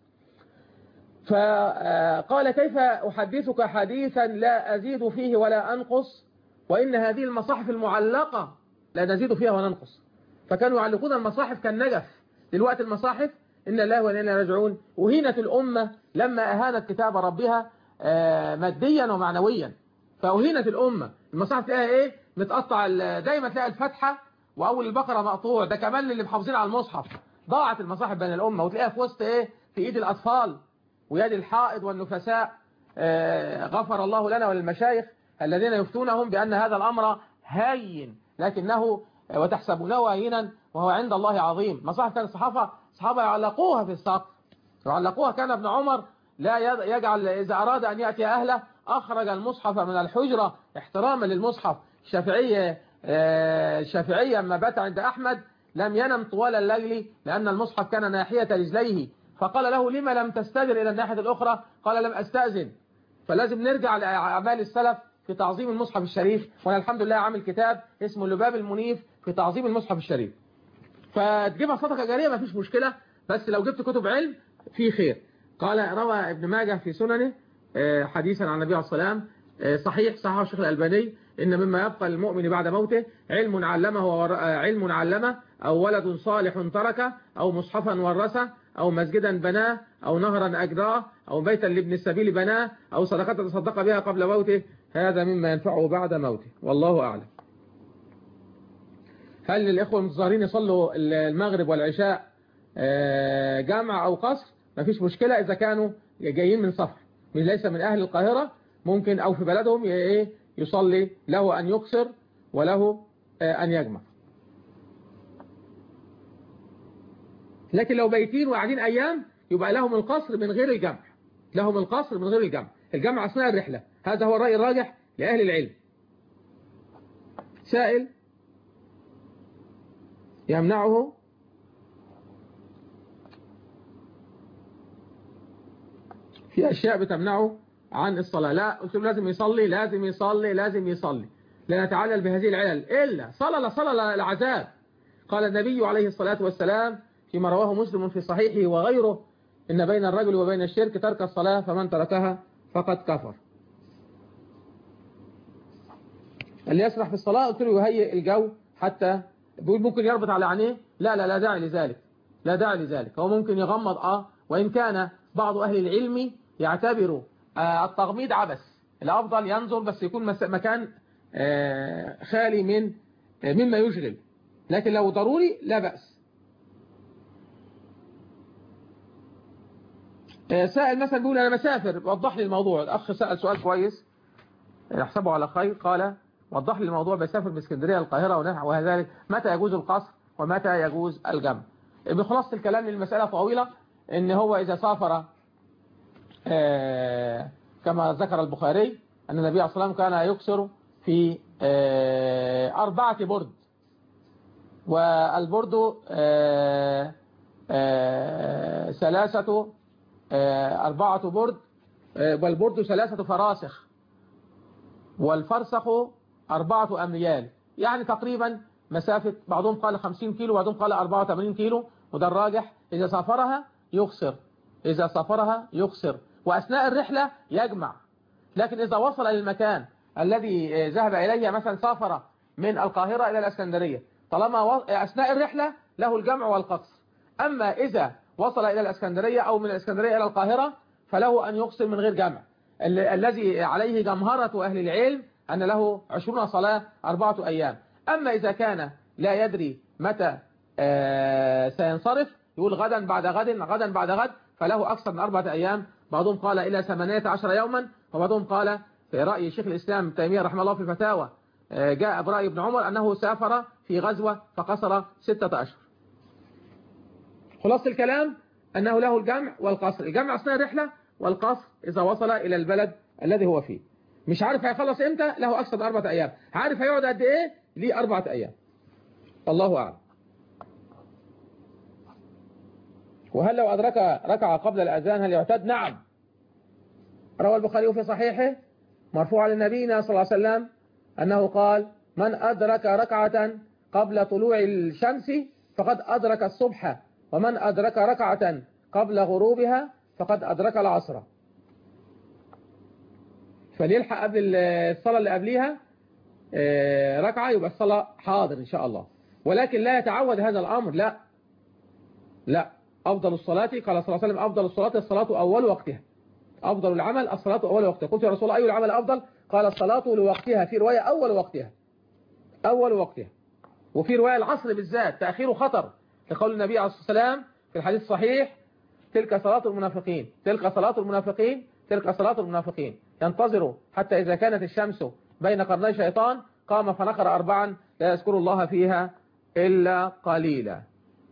فقال كيف أحدثك حديثا لا أزيد فيه ولا أنقص وإن هذه المصاحف المعلقة لا نزيد فيها ولا ننقص فكانوا يعلقون المصاحف كالنجف دلوقتي المصاحف إن الله وإنا إليه راجعون أهينت الأمة لما أهانت كتاب ربها آه، ماديا ومعنويا فأهينت الأمة المصاحف تلاقيها إيه متقطع ال- دايما تلاقي الفتحة وأول البقرة مقطوع ده كمان اللي محافظين على المصحف ضاعت المصاحف بين الأمة وتلاقيها في وسط إيه في إيد الأطفال ويد الحائض والنفساء آه، غفر الله لنا وللمشايخ الذين يفتونهم بأن هذا الأمر هين لكنه آه، وتحسبونه هينا وهو عند الله عظيم مصاحف كان الصحابة الصحابة يعلقوها في السقف يعلقوها كان ابن عمر لا يد- يجعل إذا أراد أن يأتي أهله أخرج المصحف من الحجرة احتراما للمصحف الشافعية آه، الشافعية أما بات عند أحمد لم ينم طوال الليل لأن المصحف كان ناحية رجليه فقال له لما لم تستدر إلى الناحية الأخرى قال لم أستأذن فلازم نرجع لأعمال السلف في تعظيم المصحف الشريف وأنا الحمد لله عامل كتاب اسمه اللباب المنيف في تعظيم المصحف الشريف فتجيبها صدقة جارية ما فيش مشكلة بس لو جبت كتب علم في خير قال روى ابن ماجه في سننه آه، حديثا عن النبي عليه الصلاة والسلام آه، صحيح صححه الشيخ الألباني إن مما يبقى للمؤمن بعد موته علم علمه ور... آه، علم علمه أو ولد صالح تركه أو مصحفا ورثه أو مسجدا بناه أو نهرا أجراه أو بيتا لابن السبيل بناه أو صدقة تصدق بها قبل موته هذا مما ينفعه بعد موته والله أعلم هل للإخوة المتظاهرين يصلوا المغرب والعشاء آه، جمع أو قصر مفيش مشكلة إذا كانوا جايين من سفر من ليس من أهل القاهرة ممكن أو في بلدهم ي- إيه يصلي له أن يقصر وله آه، أن يجمع لكن لو بيتين وقاعدين أيام يبقى لهم القصر من غير الجمع لهم القصر من غير الجمع الجمع أثناء الرحلة هذا هو الرأي الراجح لأهل العلم سائل يمنعه في أشياء بتمنعه عن الصلاة لا قلت له لازم يصلي لازم يصلي لازم يصلي لا نتعلل بهذه العلل إلا صلى لا صلى العذاب قال النبي عليه الصلاة والسلام فيما رواه مسلم في صحيحه وغيره إن بين الرجل وبين الشرك ترك الصلاة فمن تركها فقد كفر اللي يسرح في الصلاة قلت له يهيئ الجو حتى بيقول ممكن يربط على عينيه لا لا لا داعي لذلك لا داعي لذلك هو ممكن يغمض اه وإن كان بعض أهل العلم يعتبر آه التغميض عبث الأفضل ينظر بس يكون مس- مكان آه خالي من آه مما يشغل لكن لو ضروري لا بأس آه سائل مثلا بيقول أنا مسافر وضح لي الموضوع الأخ سأل سؤال كويس يحسبه على خير قال وضح لي الموضوع بسافر من اسكندريه للقاهره ونحو ذلك متى يجوز القصر ومتى يجوز الجمع بخلاصة الكلام للمسألة طويلة ان هو اذا سافر آه، كما ذكر البخاري ان النبي عليه الصلاة والسلام كان يكسر في آه، أربعة برد والبرد آه، آه، ثلاثة آه، أربعة برد آه، والبرد ثلاثة فراسخ والفرسخ أربعة أميال يعني تقريبا مسافة بعضهم قال 50 كيلو بعضهم قال 84 كيلو وده الراجح إذا سافرها يخسر إذا سافرها يخسر وأثناء الرحلة يجمع لكن إذا وصل للمكان الذي ذهب إليه مثلا سافر من القاهرة إلى الأسكندرية طالما و- أثناء الرحلة له الجمع والقصر أما إذا وصل إلى الأسكندرية أو من الأسكندرية إلى القاهرة فله أن يقصر من غير جمع ال- الذي عليه جمهرة أهل العلم أن له عشرون صلاة أربعة أيام أما إذا كان لا يدري متى آه، سينصرف يقول غدا بعد غد غدا بعد غد فله أكثر من أربعة أيام بعضهم قال إلى ثمانية عشر يوما وبعضهم قال في رأي شيخ الإسلام ابن تيمية رحمه الله في الفتاوى آه، جاء برأي ابن عمر أنه سافر في غزوة فقصر ستة أشهر خلاص الكلام أنه له الجمع والقصر الجمع أثناء الرحلة والقصر إذا وصل إلى البلد الذي هو فيه مش عارف هيخلص إمتى له أكثر من أربعة أيام عارف هيقعد قد إيه ليه أربعة أيام الله أعلم وهل لو أدرك ركعة قبل الأذان هل يعتد نعم روى البخاري في صحيحه مرفوعا للنبينا صلى الله عليه وسلم أنه قال من أدرك ركعة قبل طلوع الشمس فقد أدرك الصبح ومن أدرك ركعة قبل غروبها فقد أدرك العصر فليلحق قبل الصلاة اللي قبليها آه، ركعة يبقى الصلاة حاضر إن شاء الله ولكن لا يتعود هذا الأمر لا لا أفضل الصلاة قال صلى الله عليه وسلم أفضل الصلاة الصلاة أول وقتها أفضل العمل الصلاة أول وقتها قلت يا رسول الله أي العمل أفضل قال الصلاة لوقتها في رواية أول وقتها أول وقتها وفي رواية العصر بالذات تأخير خطر لقول النبي عليه الصلاة والسلام في الحديث الصحيح تلك صلاة المنافقين تلك صلاة المنافقين تلك صلاة المنافقين ينتظروا حتى إذا كانت الشمس بين قرني شيطان قام فنقر أربعا لا يذكر الله فيها إلا قليلا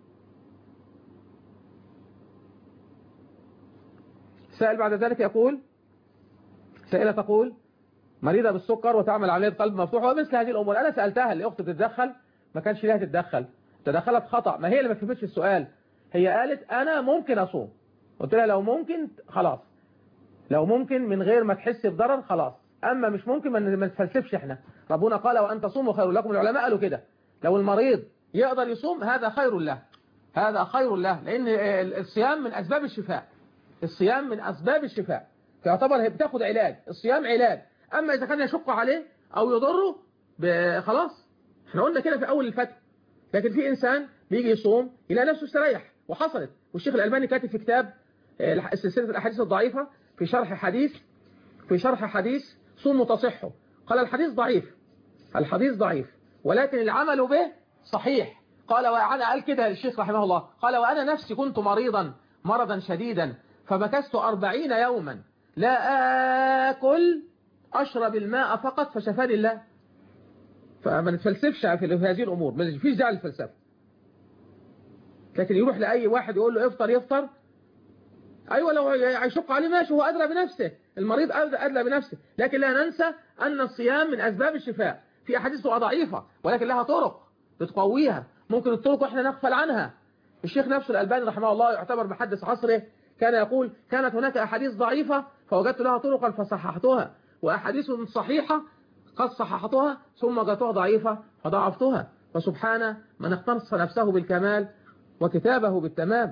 سائل بعد ذلك يقول سائلة تقول مريضة بالسكر وتعمل عملية قلب مفتوحة ومثل هذه الأمور أنا سألتها اللي أخت تتدخل ما كانش لها تتدخل تدخلت خطأ ما هي اللي ما فهمتش السؤال هي قالت أنا ممكن أصوم قلت لها لو ممكن خلاص لو ممكن من غير ما تحس بضرر خلاص أما مش ممكن ما ما نتفلسفش احنا ربنا قال وأن تصوموا خير لكم العلماء قالوا كده لو المريض يقدر يصوم هذا خير له هذا خير له لأن الصيام من أسباب الشفاء الصيام من أسباب الشفاء تعتبر هي بتاخد علاج الصيام علاج أما إذا كان يشق عليه أو يضره ب- خلاص احنا قلنا كده في أول الفتح لكن في إنسان بيجي يصوم يلاقي نفسه استريح وحصلت والشيخ الألباني كاتب في كتاب آه، سلسلة الأحاديث الضعيفة في شرح حديث في شرح حديث صوموا تصحوا قال الحديث ضعيف الحديث ضعيف ولكن العمل به صحيح قال وأنا قال كده الشيخ رحمه الله قال وأنا نفسي كنت مريضا مرضا شديدا فمكثت أربعين يوما لا آكل أشرب الماء فقط فشفاني الله فما نتفلسفش في هذه الأمور ما فيش داعي للفلسفة لكن يروح لأي واحد يقول له افطر يفطر أيوة لو هيشق عليه ماشي هو أدرى بنفسه المريض أدرى أدرى بنفسه لكن لا ننسى أن الصيام من أسباب الشفاء في أحاديث تبقى ضعيفة ولكن لها طرق بتقويها ممكن الطرق وإحنا نغفل عنها الشيخ نفسه الألباني رحمه الله يعتبر محدث عصره كان يقول كانت هناك أحاديث ضعيفة فوجدت لها طرقا فصححتها وأحاديث صحيحة قد صححتها ثم وجدتها ضعيفة فضعفتها فسبحان من اختص نفسه بالكمال وكتابه بالتمام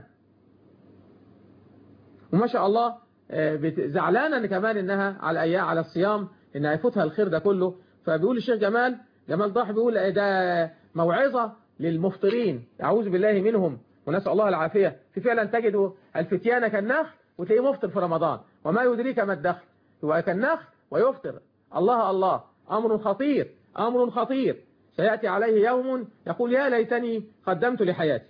وما شاء الله آه، بت- زعلانة إن كمان انها على ايام على الصيام ان هيفوتها الخير ده كله فبيقول الشيخ جمال جمال ضاح بيقول آه، ده موعظة للمفطرين اعوذ بالله منهم ونسأل الله العافية في فعلا تجد الفتيان كالنخل وتلاقيه مفطر في رمضان وما يدريك ما الدخل هو كالنخل ويفطر الله الله أمر خطير أمر خطير سيأتي عليه يوم يقول يا ليتني قدمت لحياتي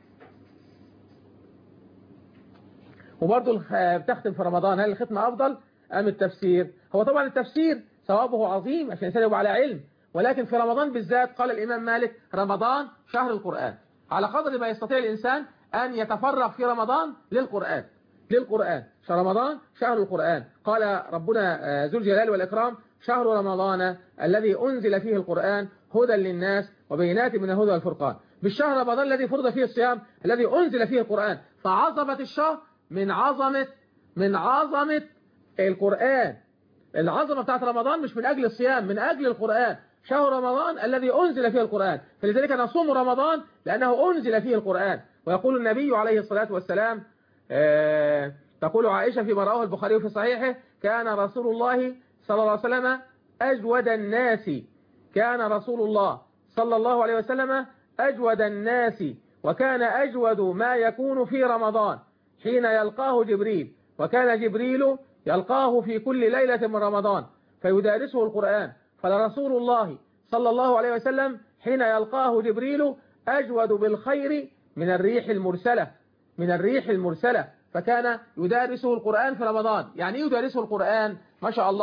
وبرضه الخ- بتختم في رمضان هل الختمة أفضل أم التفسير هو طبعا التفسير ثوابه عظيم عشان الإنسان يبقى على علم ولكن في رمضان بالذات قال الإمام مالك رمضان شهر القرآن على قدر ما يستطيع الإنسان أن يتفرغ في رمضان للقرآن للقرآن شهر رمضان شهر القرآن قال ربنا آه، ذو الجلال والإكرام شهر رمضان الذي أنزل فيه القرآن هدى للناس وبينات من الهدى والفرقان بالشهر رمضان الذي فرض فيه الصيام الذي أنزل فيه القرآن فعظمة الشهر من عظمة من عظمة القرآن العظمة بتاعت رمضان مش من أجل الصيام من أجل القرآن شهر رمضان الذي أنزل فيه القرآن فلذلك نصوم رمضان لأنه أنزل فيه القرآن ويقول النبي عليه الصلاة والسلام آه، تقول عائشة فيما رواه البخاري في صحيحه كان رسول الله صلى الله عليه وسلم أجود الناس كان رسول الله صلى الله عليه وسلم أجود الناس وكان أجود ما يكون في رمضان حين يلقاه جبريل وكان جبريل يلقاه في كل ليلة من رمضان فيدارسه القرآن فلرسول الله صلى الله عليه وسلم حين يلقاه جبريل أجود بالخير من الريح المرسلة من الريح المرسلة فكان يدارسه القرآن في رمضان يعني إيه يدارسه القرآن ما شاء الله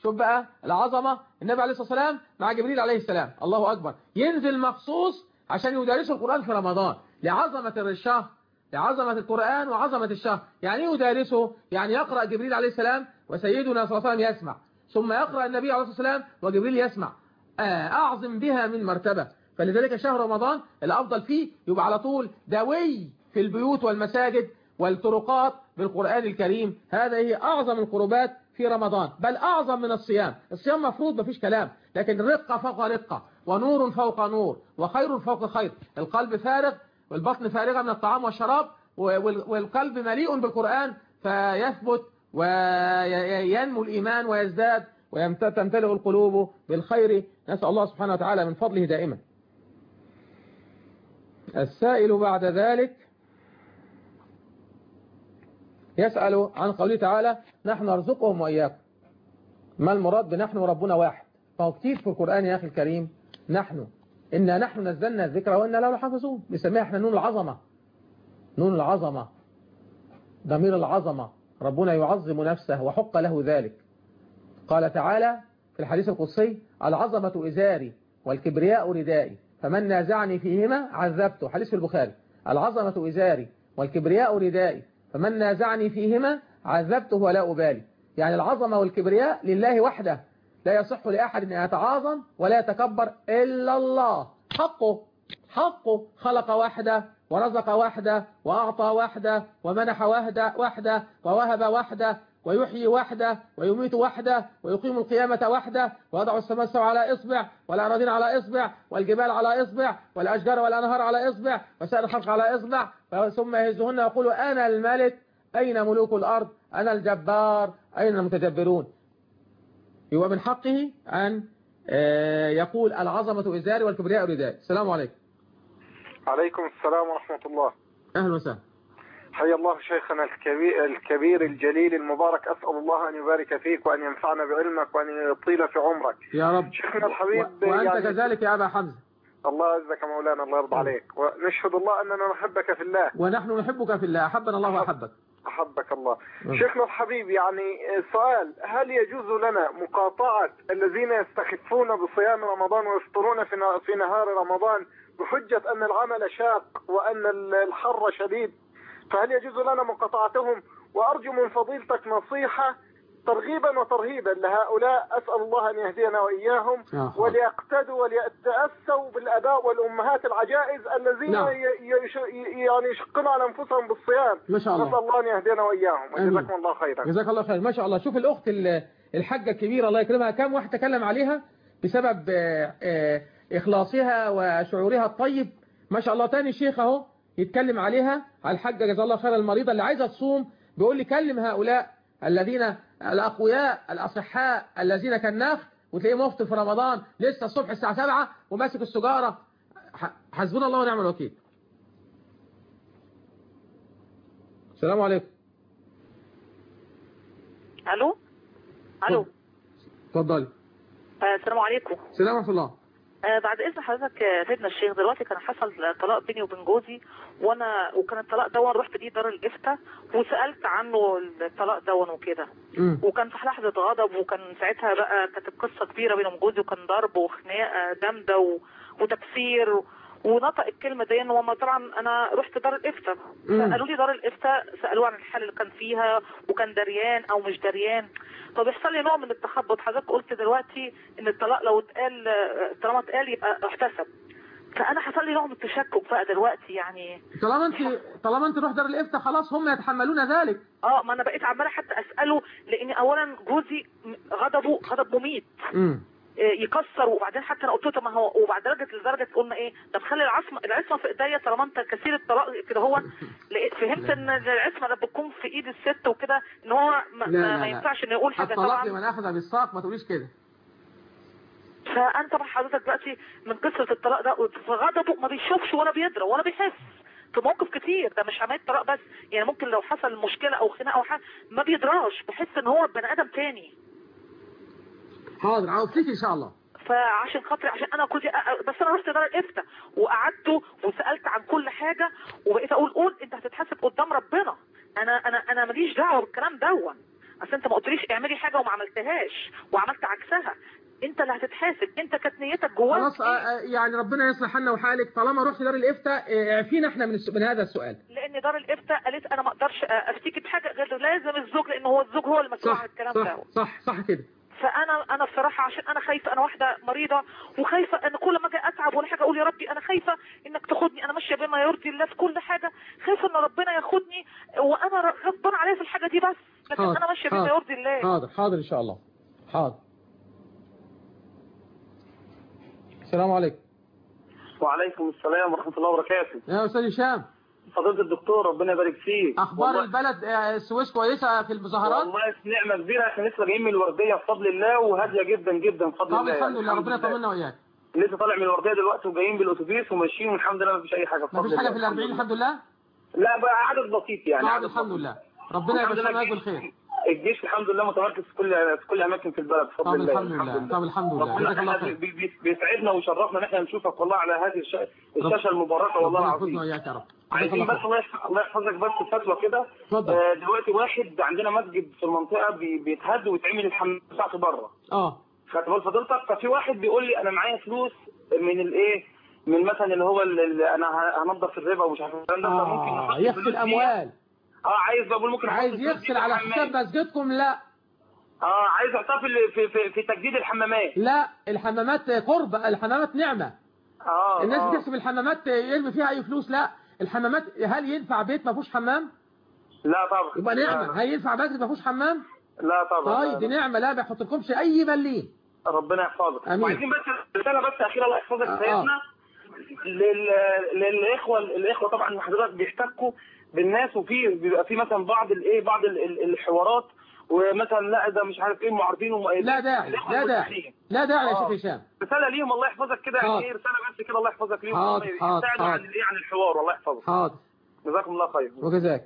شوف بقى العظمة النبي عليه الصلاة والسلام مع جبريل عليه السلام الله أكبر ينزل مخصوص عشان يدارسوا القرآن في رمضان لعظمة الشهر لعظمة القرآن وعظمة الشهر يعني ايه يدارسه يعني يقرأ جبريل عليه السلام وسيدنا صلى الله عليه وسلم يسمع ثم يقرأ النبي عليه الصلاة والسلام وجبريل يسمع آه، أعظم بها من مرتبة فلذلك شهر رمضان الأفضل فيه يبقى على طول دوي في البيوت والمساجد والطرقات بالقرآن الكريم هذا هي أعظم القربات في رمضان بل أعظم من الصيام الصيام مفروض مفيش كلام لكن رقة فوق رقة ونور فوق نور وخير فوق خير القلب فارغ والبطن فارغة من الطعام والشراب وال- والقلب مليء بالقرآن فيثبت وينمو الإيمان ويزداد وتمتلئ القلوب بالخير نسأل الله سبحانه وتعالى من فضله دائما السائل بعد ذلك يسأل عن قوله تعالى نحن نرزقهم وإياكم ما المراد بنحن وربنا واحد فهو كتير في القرآن يا أخي الكريم نحن إنا نحن نزلنا الذكر وإنا له لحافظون بنسميها احنا نون العظمة نون العظمة ضمير العظمة ربنا يعظم نفسه وحق له ذلك قال تعالى في الحديث القدسي العظمة إزاري والكبرياء ردائي فمن نازعني فيهما عذبته حديث في البخاري العظمة إزاري والكبرياء ردائي فمن نازعني فيهما عذبته ولا أبالي يعني العظمة والكبرياء لله وحده لا يصح لأحد أن يتعاظم ولا يتكبر إلا الله حقه حقه خلق وحده ورزق وحده وأعطى وحده ومنح وحده وحده ووهب وحده ويحيي وحده ويميت وحده ويقيم القيامة وحده ويضع السماء السبع على إصبع والأراضين على إصبع والجبال على إصبع والأشجار والأنهار على إصبع وسائر الخلق على إصبع ثم يهزهن ويقول أنا الملك أين ملوك الأرض أنا الجبار أين المتجبرون يبقى من حقه أن آه، يقول العظمة إزاري والكبرياء ردائي السلام عليكم عليكم السلام ورحمة الله أهلا وسهلا حيا الله شيخنا الكبير, الكبير الجليل المبارك أسأل الله أن يبارك فيك وأن ينفعنا بعلمك وأن يطيل في عمرك يا رب شيخنا الحبيب و- وأنت يعني كذلك يا أبا حمزة الله يعزك مولانا الله يرضى عليك ونشهد الله أننا نحبك في الله ونحن نحبك في الله أحبنا الله وأحبك أحبك الله نعم. شيخنا الحبيب يعني سؤال هل يجوز لنا مقاطعة الذين يستخفون بصيام رمضان ويفطرون في ن- في نهار رمضان بحجة أن العمل شاق وأن ال- الحر شديد فهل يجوز لنا مقاطعتهم وأرجو من فضيلتك نصيحة ترغيبا وترهيبا لهؤلاء أسأل الله أن يهدينا وإياهم يا خالد. وليقتدوا وليتأسوا بالآباء والأمهات العجائز الذين نعم. ي- يش- ي- يعني يشقون على أنفسهم بالصيام ما شاء الله. نسأل الله أن يهدينا وإياهم آمين. وجزاكم الله خيرا جزاك الله خير ما شاء الله شوف الأخت ال- الحاجة الكبيرة الله يكرمها كم واحد تكلم عليها بسبب آه، آه، إخلاصها وشعورها الطيب ما شاء الله تاني شيخ اهو يتكلم عليها على الحاجة جزا الله خير المريضة اللي عايزة تصوم بيقول لي كلم هؤلاء الذين الأقوياء الأصحاء الذين كالنخل وتلاقيه مفطر في رمضان لسه الصبح الساعة 7 وماسك السجارة ح- حسبنا الله ونعم الوكيل السلام عليكم الو الو اتفضلي آه، السلام عليكم السلام ورحمة الله آه، بعد اذن حضرتك آه، سيدنا الشيخ دلوقتي كان حصل طلاق بيني وبين جوزي وانا وكان الطلاق ده وانا رحت بيه دار الافتاء وسالت عنه الطلاق ده وكده وكان في لحظه غضب وكان ساعتها بقى كانت القصه كبيره بيني وبين جوزي وكان ضرب وخناقه جامده و... وتكسير ونطق الكلمه دي وما طبعا انا رحت دار الافتاء مم. سالوا لي دار الافتاء سالوه عن الحال اللي كان فيها وكان دريان او مش دريان فبيحصل لي نوع من التخبط حضرتك قلت دلوقتي ان الطلاق لو اتقال آه، طالما اتقال يبقى احتسب فانا حصل لي نوع من التشكك بقى دلوقتي يعني طالما انت طالما انت رحت دار الافتاء خلاص هم يتحملون ذلك اه ما انا بقيت عماله حتى اساله لان اولا جوزي م- غضبه غضب مميت امم آه، يكسر وبعدين حتى انا قلت له طب ما هو وبعد درجه لدرجه قلنا ايه طب خلي العصمه العصمه في ايديا طالما انت كثير الطلاق كده هو لقيت- فهمت ان العصمه لما بتكون في ايد الست وكده ان هو ما, لا، ما, لا، ما لا. ينفعش انه يقول حاجه الطلاق طبعا لمن اخذ بالساق ما تقوليش كده فانا طبعا حضرتك دلوقتي من قصه الطلاق ده فغضبه ما بيشوفش ولا بيضرب ولا بيحس في مواقف كتير ده مش عمليه طلاق بس يعني ممكن لو حصل مشكله او خناقه او حاجه ما بيدراش بحس ان هو بني ادم تاني حاضر عاوزتك ان شاء الله فعشان خاطري عشان انا كنت بس انا رحت دار الافتاء وقعدت وسالت عن كل حاجه وبقيت اقول قول انت هتتحاسب قدام ربنا انا انا انا ماليش دعوه بالكلام دون اصل انت ما قلتليش اعملي حاجه وما عملتهاش وعملت عكسها انت اللي هتتحاسب انت كانت نيتك جواك خلاص آه، آه، يعني ربنا يصلح حالنا وحالك طالما رحت دار الافتاء آه، اعفينا احنا من, الس- من هذا السؤال لان دار الافتاء قالت انا ما اقدرش افتيكي بحاجه غير لازم الزوج لان هو الزوج هو المسؤول عن الكلام صح ده صح صح كده فانا انا بصراحه عشان انا خايفه انا واحده مريضه وخايفه ان كل ما اجي اتعب ولا حاجه اقول يا ربي انا خايفه انك تاخدني انا ماشيه بما يرضي الله في كل حاجه خايفه ان ربنا ياخدني وانا ر- غضبان عليا في الحاجه دي بس لكن حاضر، انا ماشيه بما حاضر، يرضي الله حاضر حاضر ان شاء الله حاضر السلام عليكم وعليكم السلام ورحمة الله وبركاته يا استاذ هشام فضيلة الدكتور ربنا يبارك فيك اخبار والله- البلد آه، السويس كويسه في المظاهرات والله في نعمة كبيرة احنا لسه جايين من الوردية بفضل الله وهادية جدا جدا بفضل طب الله الحمد لله ربنا يطمنا واياك لسه طالع من الوردية دلوقتي وجايين بالأتوبيس وماشيين والحمد لله مفيش أي حاجة بفضل مفيش حاجه الله. في الأربعين الحمد لله لا بقى عدد بسيط يعني طب عدد الحمد بسيط. لله ربنا الحمد لله يبشرنا الجيش- بالخير الجيش الحمد لله متمركز في كل في كل اماكن في البلد بفضل طب الله الحمد لله طب الحمد لله ربنا جزاك الله احنا خير بي- بي- بيسعدنا ويشرفنا ان احنا نشوفك والله على هذه الش- الشاشه المباركه والله ربنا العظيم يحفظنا واياك يا رب جزاك عايزين الله بس خير الله يح- الله يحفظك بس فتوى كده اتفضل. آه، دلوقتي واحد عندنا مسجد في المنطقه بي- بيتهد ويتعمل الحمام بتاعته بره اه خدت بال فضيلتك ففي واحد بيقول لي انا معايا فلوس من الايه من مثلا اللي هو اللي انا ه- هنضف الربا ومش عارف الكلام ده فممكن اه نحط يغسل الفلوس دي- اموال اه عايز بقول ممكن أحط عايز الفلوس دي يغسل في على الحمام. حساب مسجدكم لا اه عايز احطها في في في, في تجديد الحمامات لا الحمامات قرب الحمامات نعمة اه الناس آه. بتحسب الحمامات يرمي فيها اي فلوس لا الحمامات هل ينفع بيت ما فيهوش حمام لا طبعا يبقى نعمة هل ينفع مسجد ما فيهوش حمام لا طبعا طيب لا، دي لا. نعمة لا بيحط لكمش اي مليم ربنا يحفظك آمين. وعايزين بس رساله بس اخيره الله يحفظك آه. سيدنا لل... للاخوه الاخوه طبعا حضرتك بيحتكوا بالناس وفي بيبقى في مثلا بعض الايه بعض ال- ال- الحوارات ومثلا لا ده مش عارف ايه معارضين ومؤيدين لا داعي الإخوة لا داعي المسلمين. لا داعي يا آه. شيخ هشام رساله ليهم الله يحفظك كده يعني حاضر. ايه رساله بس كده الله يحفظك ليهم حاضر، الله حاضر، يساعدوا عن حاضر. الايه عن الحوار الله يحفظك حاضر جزاكم الله خير وجزاك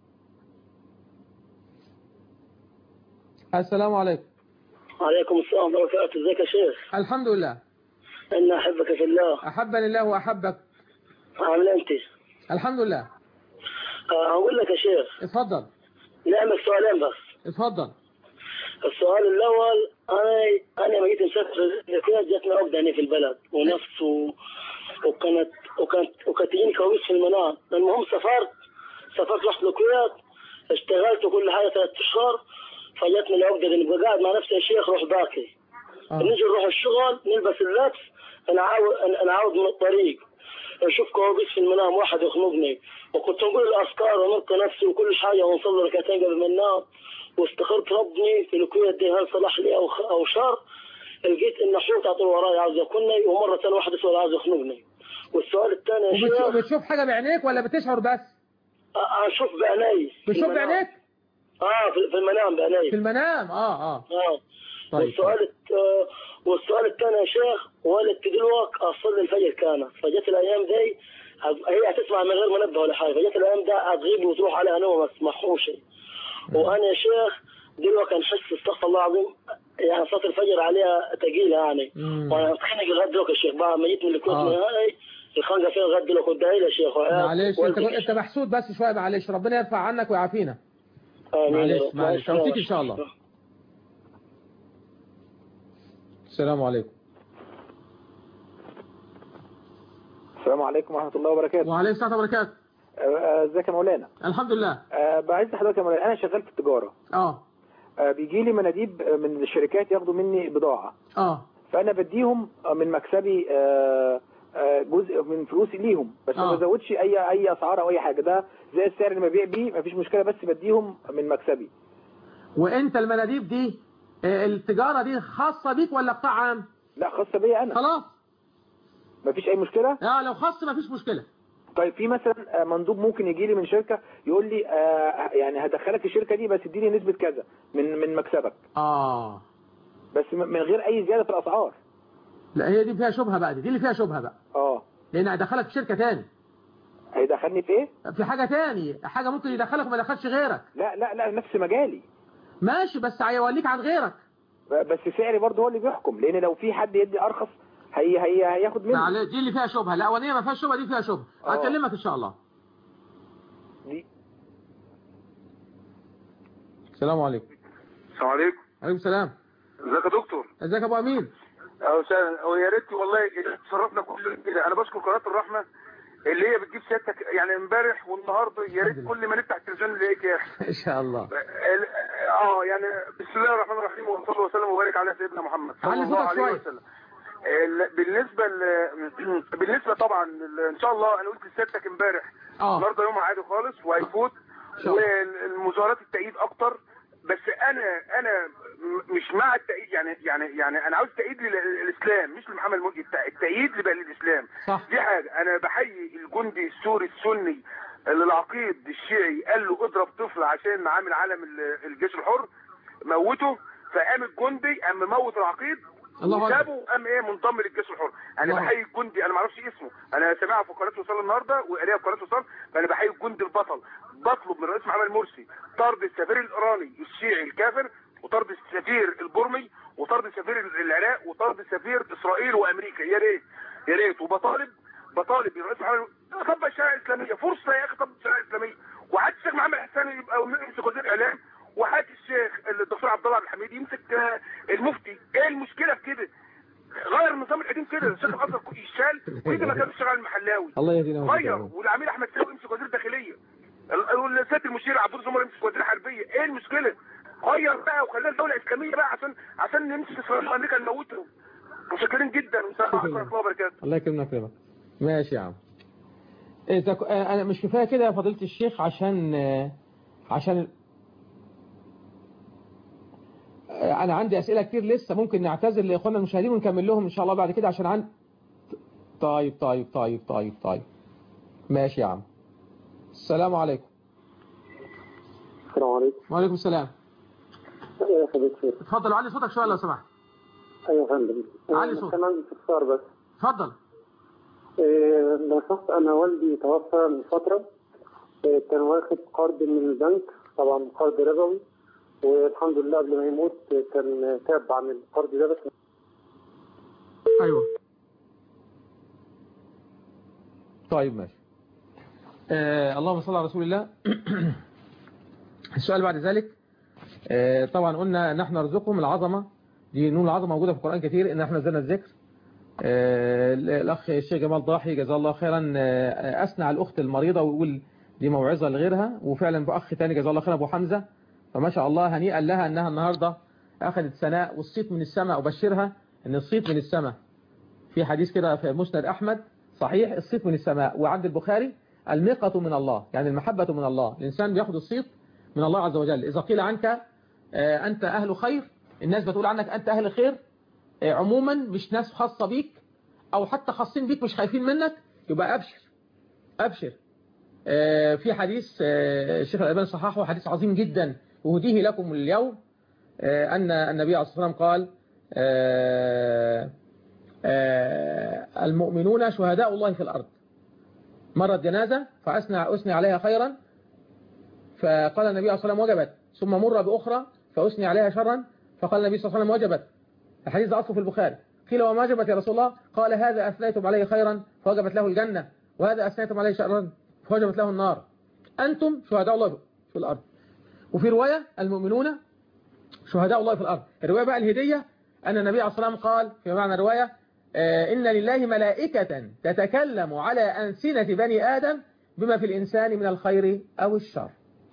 السلام عليكم وعليكم السلام ورحمة الله وبركاته ازيك يا شيخ الحمد لله إنا أحبك في الله أحبني الله وأحبك عامل أنت الحمد لله آه، أقول لك يا شيخ اتفضل نعمل سؤالين بس اتفضل السؤال الأول أنا أنا لما جيت مسافر كده جاتني عقدة هنا في البلد ونفس و... وكانت وكانت وكانت تجيني كوابيس في المنام المهم سافرت سافرت رحت الكويت اشتغلت وكل حاجة ثلاث أشهر فجاتني العقدة دي نبقى قاعد مع نفسي يا شيخ روح باكي نيجي نروح الشغل نلبس اللبس انا عاود انا عاود من الطريق اشوف كوابيس في المنام واحد يخنقني وكنت نقول الاذكار ونلقى نفسي وكل حاجه ونصلي ركعتين قبل ما ننام واستخرت ربي في الكويت دي هل صلح لي او خ- او شر لقيت ان حوت على طول وراي عاوز ياكلني ومره ثانيه واحد اسود عاوز يخنقني والسؤال الثاني يا وبتشوف شيخ بتشوف حاجة بعينيك ولا بتشعر بس أ- اشوف بعيني في بتشوف المنام. بعينيك اه في في المنام بعيني في المنام اه اه اه طيب والسؤال الت- آه، والسؤال الثاني يا شيخ والدتي دلوقتي اصلي الفجر كانت فجت الايام دي هت- هي هتسمع من غير منبه ولا حاجه فجت الايام دي هتغيب وتروح عليها نوم ما تسمعوش وانا يا شيخ دلوقتي نحس استغفر الله العظيم يعني صلاه الفجر عليها ثقيله يعني وانا اتخنق لغايه دلوقتي يا شيخ بعد ما جيت من الكويت آه. من هاي الخنقه فيها لغايه دلوقتي ادعي لي يا شيخ معلش انت والدي- انت محسود بس شوية معلش ربنا يرفع عنك ويعافينا آمين يا معلش رب. معلش مع هوصيك ان السلامة. شاء الله السلام عليكم السلام عليكم ورحمة الله وبركاته وعليكم السلام وبركاته آه، آه، ازيك يا مولانا الحمد لله آه، بعز حضرتك يا مولانا انا شغال في التجارة اه آه، بيجي لي مناديب آه، من الشركات ياخدوا مني بضاعة اه فانا بديهم آه، من مكسبي آه، آه، جزء من فلوسي ليهم بس ما آه. بزودش اي اي اسعار او اي حاجه ده زي السعر اللي ببيع بيه مفيش مشكله بس بديهم من مكسبي وانت المناديب دي آه، التجارة دي خاصة بيك ولا قطاع عام لا خاصه بيا انا خلاص مفيش اي مشكله اه لو خاص مفيش مشكلة طيب في مثلا آه، مندوب ممكن يجي لي من شركه يقول لي آه، يعني هدخلك الشركه دي بس اديني نسبه كذا من من مكسبك اه بس م- من غير اي زياده في الاسعار لا هي دي فيها شبهة بقى دي, دي اللي فيها شبهة بقى اه لان هيدخلك في شركة تاني هيدخلني في ايه في حاجة تاني حاجة ممكن يدخلك وما يدخلش غيرك لا لا لا نفس مجالي ماشي بس هيوليك عن غيرك بس سعري برضه هو اللي بيحكم لان لو في حد يدي ارخص هي هي هياخد مني معلش دي اللي فيها شبهة الاولانية ما فيهاش شبهة دي فيها شبهة آه. هكلمك ان شاء الله دي السلام عليكم السلام عليكم عليكم السلام ازيك يا دكتور ازيك يا ابو امين أو سا- ويا ريت والله تصرفنا كل كده انا بشكر قناه الرحمه اللي هي بتجيب سيادتك يعني امبارح والنهارده يا ريت كل ما نفتح التلفزيون نلاقيك يا اخي ان شاء الله ال- اه يعني بسم الله الرحمن الرحيم وصلى الله وسلم وبارك على سيدنا محمد صلى علي الله صوتك عليه شوية. وسلم ال- بالنسبه ل... بالنسبه طبعا ل- ان شاء الله انا قلت لسيادتك امبارح اه النهارده يوم عادي خالص وهيفوت والمظاهرات التأييد اكتر بس انا انا م- مش مع التأييد يعني يعني يعني انا عاوز تأييد للاسلام مش لمحمد مرسي الت- التأييد اللي بقى للاسلام صح. دي حاجه انا بحيي الجندي السوري السني اللي العقيد الشيعي قال له اضرب طفل عشان عامل علم ال- الجيش الحر موته فقام الجندي قام مموت العقيد الله أكبر. وسابه قام ايه منضم للجيش الحر انا الله. بحيي الجندي انا ما اعرفش اسمه انا سامعها في قناه وصال النهارده وقاريها في قناه وصال فانا بحيي الجندي البطل بطلب من الرئيس محمد مرسي طرد السفير الايراني الشيعي الكافر وطرد السفير البرمي وطرد سفير العراق وطرد سفير اسرائيل وامريكا يا ريت يا ريت وبطالب بطالب الرئيس محمد طبق الشريعه الاسلاميه فرصه يا اخي طبق الشريعه الاسلاميه وحتى الشيخ محمد حسان يبقى يمسك وزير الاعلام وحتى الشيخ الدكتور عبد الله عبد الحميد يمسك آه، المفتي ايه المشكله في كده غير النظام القديم كده الشيخ الازهر يشال ويجي مكان الشيخ علي المحلاوي الله يهدينا غير ويهدينا. والعميد احمد ساوي يمسك وزير داخليه ال- والسيد المشير عبد الزمر يمسك وزير حربيه ايه المشكله غير بقى وخلينا دوله اسلاميه بقى عشان عشان نمسك اسرائيل وامريكا نموتهم متشكرين جدا والسلام عليكم ورحمه الله وبركاته الله يكرمك يا ماشي يا عم إذا ك- انا مش كفايه كده يا فضيله الشيخ عشان عشان انا عندي اسئله كتير لسه ممكن نعتذر لاخواننا المشاهدين ونكمل لهم ان شاء الله بعد كده عشان عن طيب طيب طيب طيب طيب ماشي يا عم السلام عليكم السلام عليكم وعليكم السلام ايوه يا فضيلة الشيخ اتفضل علي صوتك شويه لو سمحت ايوه يا فندم علي أنا صوتك. كان عندي استفسار بس اتفضل إيه، لو شخص انا والدي توفى من فتره إيه، كان واخد قرض من البنك طبعا قرض ربوي والحمد لله قبل ما يموت كان تاب عن القرض ده بس ايوه طيب ماشي آه اللهم صل على رسول الله السؤال بعد ذلك آه طبعا قلنا نحن نرزقهم العظمة دي نون العظمة موجودة في القرآن كثير ان احنا نزلنا الذكر آه الاخ الشيخ جمال ضاحي جزاه الله خيرا آه اثنى على الاخت المريضة ويقول دي موعظة لغيرها وفعلا في اخ تاني جزاه الله خيرا ابو حمزة فما شاء الله هنيئا لها انها النهاردة اخذت ثناء والصيت من السماء ابشرها ان الصيت من السماء في حديث كده في مسند أحمد صحيح الصيت من السماء وعند البخاري المقة من الله يعني المحبة من الله الإنسان بياخد الصيت من الله عز وجل إذا قيل عنك آه، أنت أهل خير الناس بتقول عنك أنت أهل خير آه، عموما مش ناس خاصة بيك أو حتى خاصين بيك مش خايفين منك يبقى أبشر أبشر آه، في حديث آه، الشيخ الألباني صححه حديث عظيم جدا وهديه لكم اليوم آه، أن النبي عليه الصلاة والسلام قال آه، آه، المؤمنون شهداء الله في الأرض مرت جنازة فأثنى أثني عليها خيرا فقال النبي عليه الصلاة والسلام وجبت ثم مر بأخرى فأثني عليها شرا فقال النبي صلى الله عليه وسلم وجبت الحديث ده أصله في البخاري قيل وما وجبت يا رسول الله قال هذا أثنيتم عليه خيرا فوجبت له الجنة وهذا أثنيتم عليه شرا فوجبت له النار أنتم شهداء الله في الأرض وفي رواية المؤمنون شهداء الله في الأرض الرواية بقى الهدية أن النبي عليه الصلاة والسلام قال في معنى الرواية آه، إن لله ملائكة تتكلم على أنسنة بني آدم بما في الإنسان من الخير أو الشر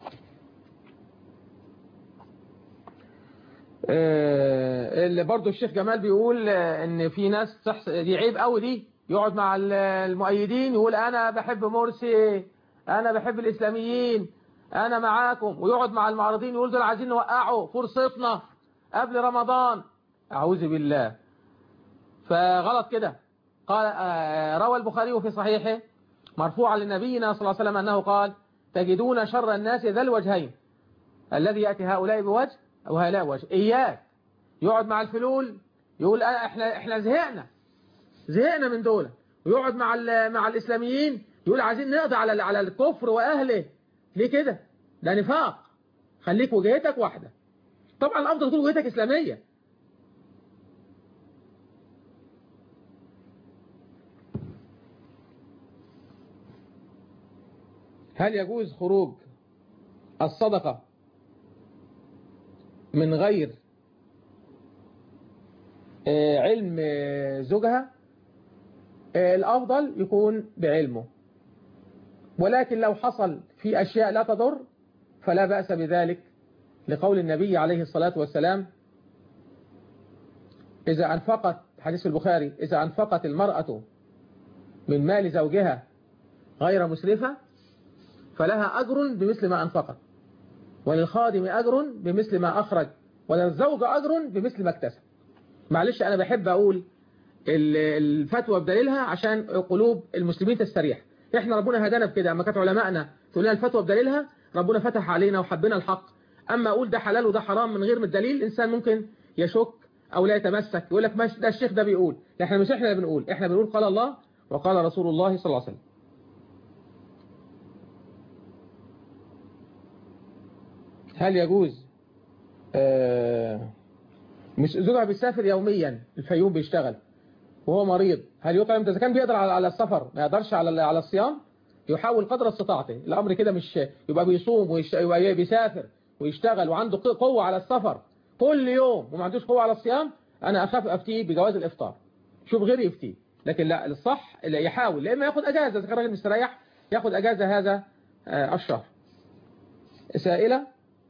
آه، اللي برضو الشيخ جمال بيقول آه، ان في ناس تحس... دي عيب قوي دي يقعد مع ال- المؤيدين يقول انا بحب مرسي انا بحب الاسلاميين انا معاكم ويقعد مع المعارضين يقول دول عايزين نوقعوا فرصتنا قبل رمضان اعوذ بالله فغلط كده قال آه، روى البخاري في صحيحه مرفوعا لنبينا صلى الله عليه وسلم انه قال تجدون شر الناس ذا الوجهين الذي يأتي هؤلاء بوجه وهؤلاء بوجه إياك يقعد مع الفلول يقول أنا احنا احنا زهقنا زهقنا من دول ويقعد مع ال- مع الإسلاميين يقول عايزين نقضي على على الكفر وأهله ليه كده ده نفاق خليك وجهتك واحدة طبعا الأفضل تكون وجهتك إسلامية هل يجوز خروج الصدقة من غير آه، علم آه، زوجها آه، الأفضل يكون بعلمه ولكن لو حصل في أشياء لا تضر فلا بأس بذلك لقول النبي عليه الصلاة والسلام إذا أنفقت حديث البخاري إذا أنفقت المرأة من مال زوجها غير مسرفة فلها أجر بمثل ما أنفقت وللخادم أجر بمثل ما أخرج وللزوج أجر بمثل ما اكتسب معلش أنا بحب أقول ال- الفتوى بدليلها عشان قلوب المسلمين تستريح احنا ربنا هدانا بكده اما كانت علمائنا تقول لنا الفتوى بدليلها ربنا فتح علينا وحبنا الحق اما اقول ده حلال وده حرام من غير من الدليل الانسان ممكن يشك او لا يتمسك يقول لك ماشي ده الشيخ ده بيقول احنا مش احنا اللي بنقول احنا بنقول قال الله وقال رسول الله صلى الله عليه وسلم هل يجوز آه مش زوجها بيسافر يوميا الفيوم بيشتغل وهو مريض هل يطعم اذا كان بيقدر على على السفر ما يقدرش على على الصيام يحاول قدر استطاعته الامر كده مش يبقى بيصوم ويبقى بيسافر ويشتغل وعنده قوة على السفر كل يوم وما عندوش قوة على الصيام انا اخاف افتيه بجواز الافطار شوف غيري يفتيه لكن لا الصح اللي يحاول لا اما ياخد اجازه اذا كان راجل مستريح ياخد اجازه هذا آه، الشهر سائله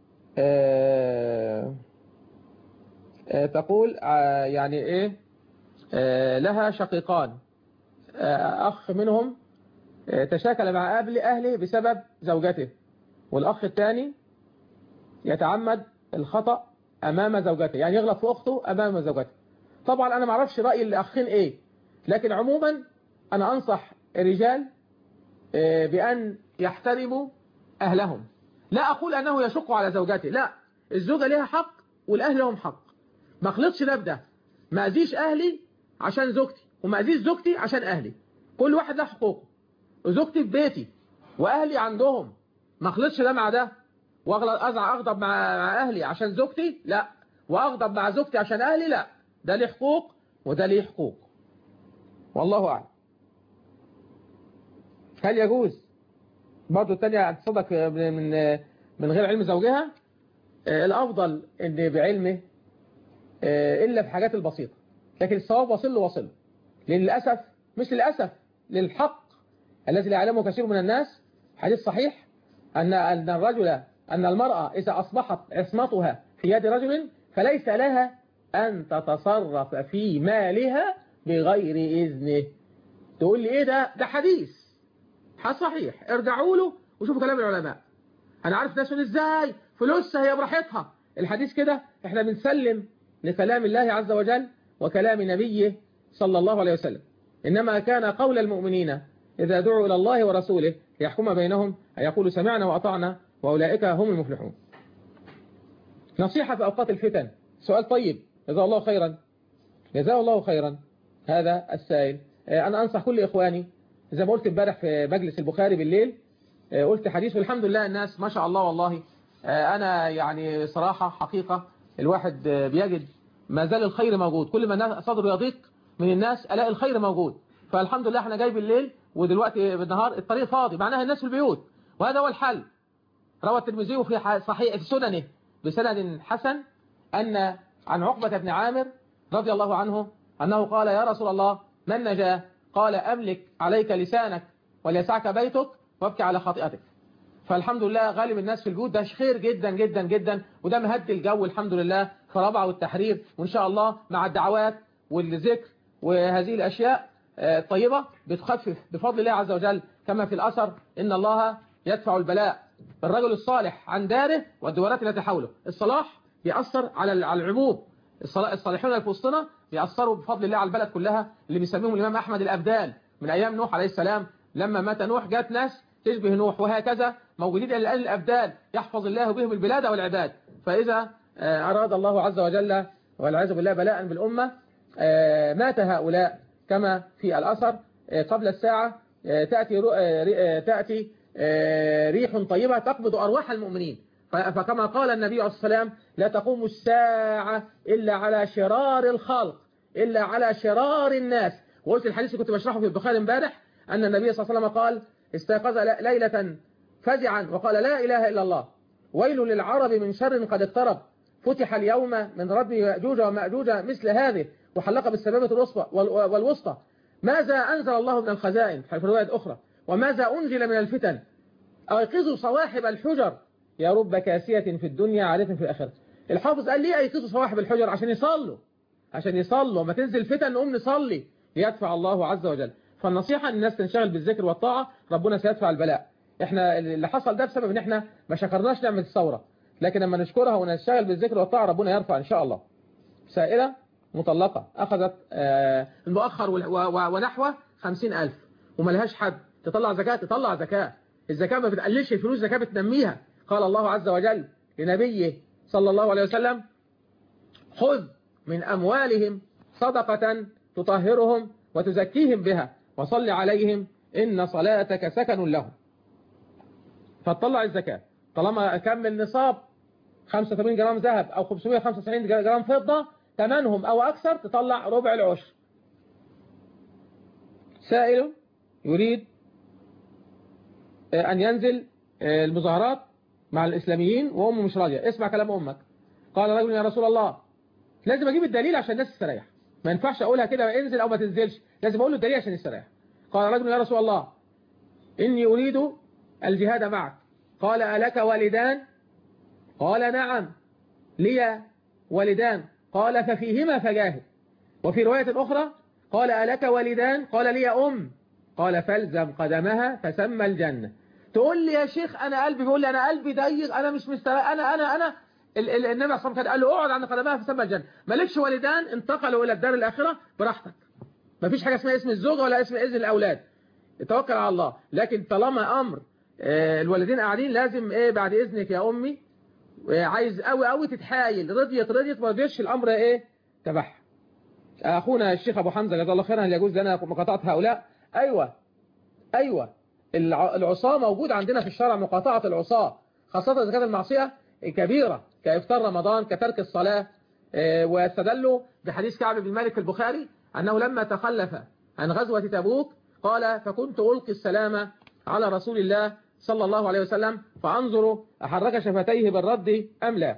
آه، آه، تقول آه، يعني ايه آه، لها شقيقان آه، اخ منهم آه، تشاكل مع أهل أهله بسبب زوجته والأخ الثاني يتعمد الخطأ أمام زوجته يعني يغلط في أخته أمام زوجته طبعا أنا معرفش رأي الأخين إيه لكن عموما أنا أنصح الرجال آه، بأن يحترموا أهلهم لا أقول أنه يشق على زوجته لا الزوجة لها حق والأهل لهم حق ما خلطش ده بده ما أذيش أهلي عشان زوجتي وما أذيش زوجتي عشان أهلي كل واحد له حقوقه وزوجتي في بيتي واهلي عندهم ما خلطش ده مع ده واغلط ازع اغضب مع مع اهلي عشان زوجتي لا واغضب مع زوجتي عشان اهلي لا ده ليه حقوق وده ليه حقوق والله اعلم هل يجوز برضه الثانيه ان تصدق من من من غير علم زوجها آه، الافضل ان بعلمه آه، الا في حاجات البسيطه لكن الصواب وصل له وصل لان للاسف مش للاسف للحق الذي لا يعلمه كثير من الناس حديث صحيح أن أن الرجل أن المرأة إذا أصبحت عصمتها في يد رجل فليس لها أن تتصرف في مالها بغير إذنه تقول لي إيه ده ده حديث حديث صحيح ارجعوا له وشوفوا كلام العلماء أنا عارف ناس يقول إزاي فلوسها هي براحتها الحديث كده إحنا بنسلم لكلام الله عز وجل وكلام نبيه صلى الله عليه وسلم إنما كان قول المؤمنين إذا دعوا إلى الله ورسوله ليحكم بينهم أن يقولوا سمعنا وأطعنا وأولئك هم المفلحون نصيحة في أوقات الفتن سؤال طيب جزاه الله خيرا جزاه الله خيرا هذا السائل آه، أنا أنصح كل إخواني زي ما قلت امبارح في مجلس البخاري بالليل آه، قلت حديث والحمد لله الناس ما شاء الله والله آه، أنا يعني صراحة حقيقة الواحد آه، بيجد ما زال الخير موجود كل ما الناس- صدره يضيق من الناس ألاقي الخير موجود فالحمد لله احنا جاي بالليل ودلوقتي بالنهار الطريق فاضي معناها الناس في البيوت وهذا هو الحل روى الترمذي في ح- صحيح في سننه بسند حسن أن عن عقبة بن عامر رضي الله عنه أنه قال يا رسول الله من نجا قال أملك عليك لسانك وليسعك بيتك وابكي على خطيئتك فالحمد لله غالب الناس في البيوت ده خير جدا جدا جدا وده مهدي الجو الحمد لله في رابعة والتحرير وإن شاء الله مع الدعوات والذكر وهذه الأشياء آه، الطيبة بتخفف بفضل الله عز وجل كما في الأثر إن الله يدفع البلاء بالرجل الصالح عن داره والدورات التي حوله الصلاح بيأثر على على العموم الصلا- الصالحون اللي في وسطنا بيأثروا بفضل الله على البلد كلها اللي بيسميهم الإمام أحمد الأبدال من أيام نوح عليه السلام لما مات نوح جات ناس تشبه نوح وهكذا موجودين إلى الآن الأبدال يحفظ الله بهم البلاد والعباد فإذا آه، أراد الله عز وجل والعياذ بالله بلاء بالأمة آه، مات هؤلاء كما في الأثر آه، قبل الساعة آه، تأتي رو- آه، ري- آه، تأتي آه، ريح طيبة تقبض أرواح المؤمنين ف- فكما قال النبي عليه الصلاة والسلام لا تقوم الساعة إلا على شرار الخلق إلا على شرار الناس وقلت الحديث اللي كنت بشرحه في البخاري امبارح أن النبي صلى الله عليه وسلم قال استيقظ ل- ليلة فزعا وقال لا إله إلا الله ويل للعرب من شر قد اقترب فتح اليوم من ردم يأجوج ومأجوج مثل هذه وحلق بالسبابة الوسطى والوسطى ماذا أنزل الله من الخزائن في رواية أخرى وماذا أنزل من الفتن أيقظوا صواحب الحجر يا رب كاسية في الدنيا عالية في الآخرة الحافظ قال ليه أيقظوا صواحب الحجر عشان يصلوا عشان يصلوا ما تنزل فتن نقوم نصلي ليدفع الله عز وجل فالنصيحة ان الناس تنشغل بالذكر والطاعة ربنا سيدفع البلاء احنا اللي حصل ده بسبب ان احنا ما شكرناش نعمة الثورة لكن لما نشكرها ونشتغل بالذكر والطاعة ربنا يرفع ان شاء الله سائلة مطلقة اخذت آه المؤخر ونحوه خمسين الف وملهاش حد تطلع زكاة تطلع زكاة الزكاة ما بتقللش الفلوس زكاة بتنميها قال الله عز وجل لنبيه صلى الله عليه وسلم خذ من أموالهم صدقة تطهرهم وتزكيهم بها وصل عليهم إن صلاتك سكن لهم فتطلع الزكاة طالما كمل نصاب 85 جرام ذهب أو 595 جرام فضة ثمنهم أو أكثر تطلع ربع العشر سائل يريد أن ينزل المظاهرات مع الإسلاميين وأمه مش راضية اسمع كلام أمك قال رجل يا رسول الله لازم أجيب الدليل عشان الناس تستريح ما ينفعش أقولها كده انزل أو ما تنزلش لازم أقول له الدليل عشان يستريح قال رجل يا رسول الله إني أريد الجهاد معك قال ألك والدان قال نعم لي والدان قال ففيهما فجاهد وفي رواية أخرى قال ألك والدان قال لي أم قال فالزم قدمها فسمى الجنة تقول لي يا شيخ أنا قلبي بيقول لي أنا قلبي ضيق أنا مش مستريح أنا أنا أنا النبي صلى الله عليه وسلم قال له اقعد عند قدمها فسمى الجنة مالكش والدان انتقلوا إلى الدار الآخرة براحتك مفيش حاجة اسمها اسم الزوجة ولا اسم إذن الأولاد توكل على الله لكن طالما أمر الوالدين قاعدين لازم ايه بعد اذنك يا امي عايز قوي قوي تتحايل رضيت رضيت ما رضيتش الامر ايه تبعها اخونا الشيخ ابو حمزه جزاه الله خيرا هل يجوز لنا مقاطعه هؤلاء ايوه ايوه العصاه موجود عندنا في الشرع مقاطعه العصاه خاصه اذا كانت المعصيه كبيره كافطار رمضان كترك الصلاه واستدلوا بحديث كعب بن مالك في البخاري انه لما تخلف عن غزوه تبوك قال فكنت القي السلام على رسول الله صلى الله عليه وسلم فانظر أحرك شفتيه بالرد أم لا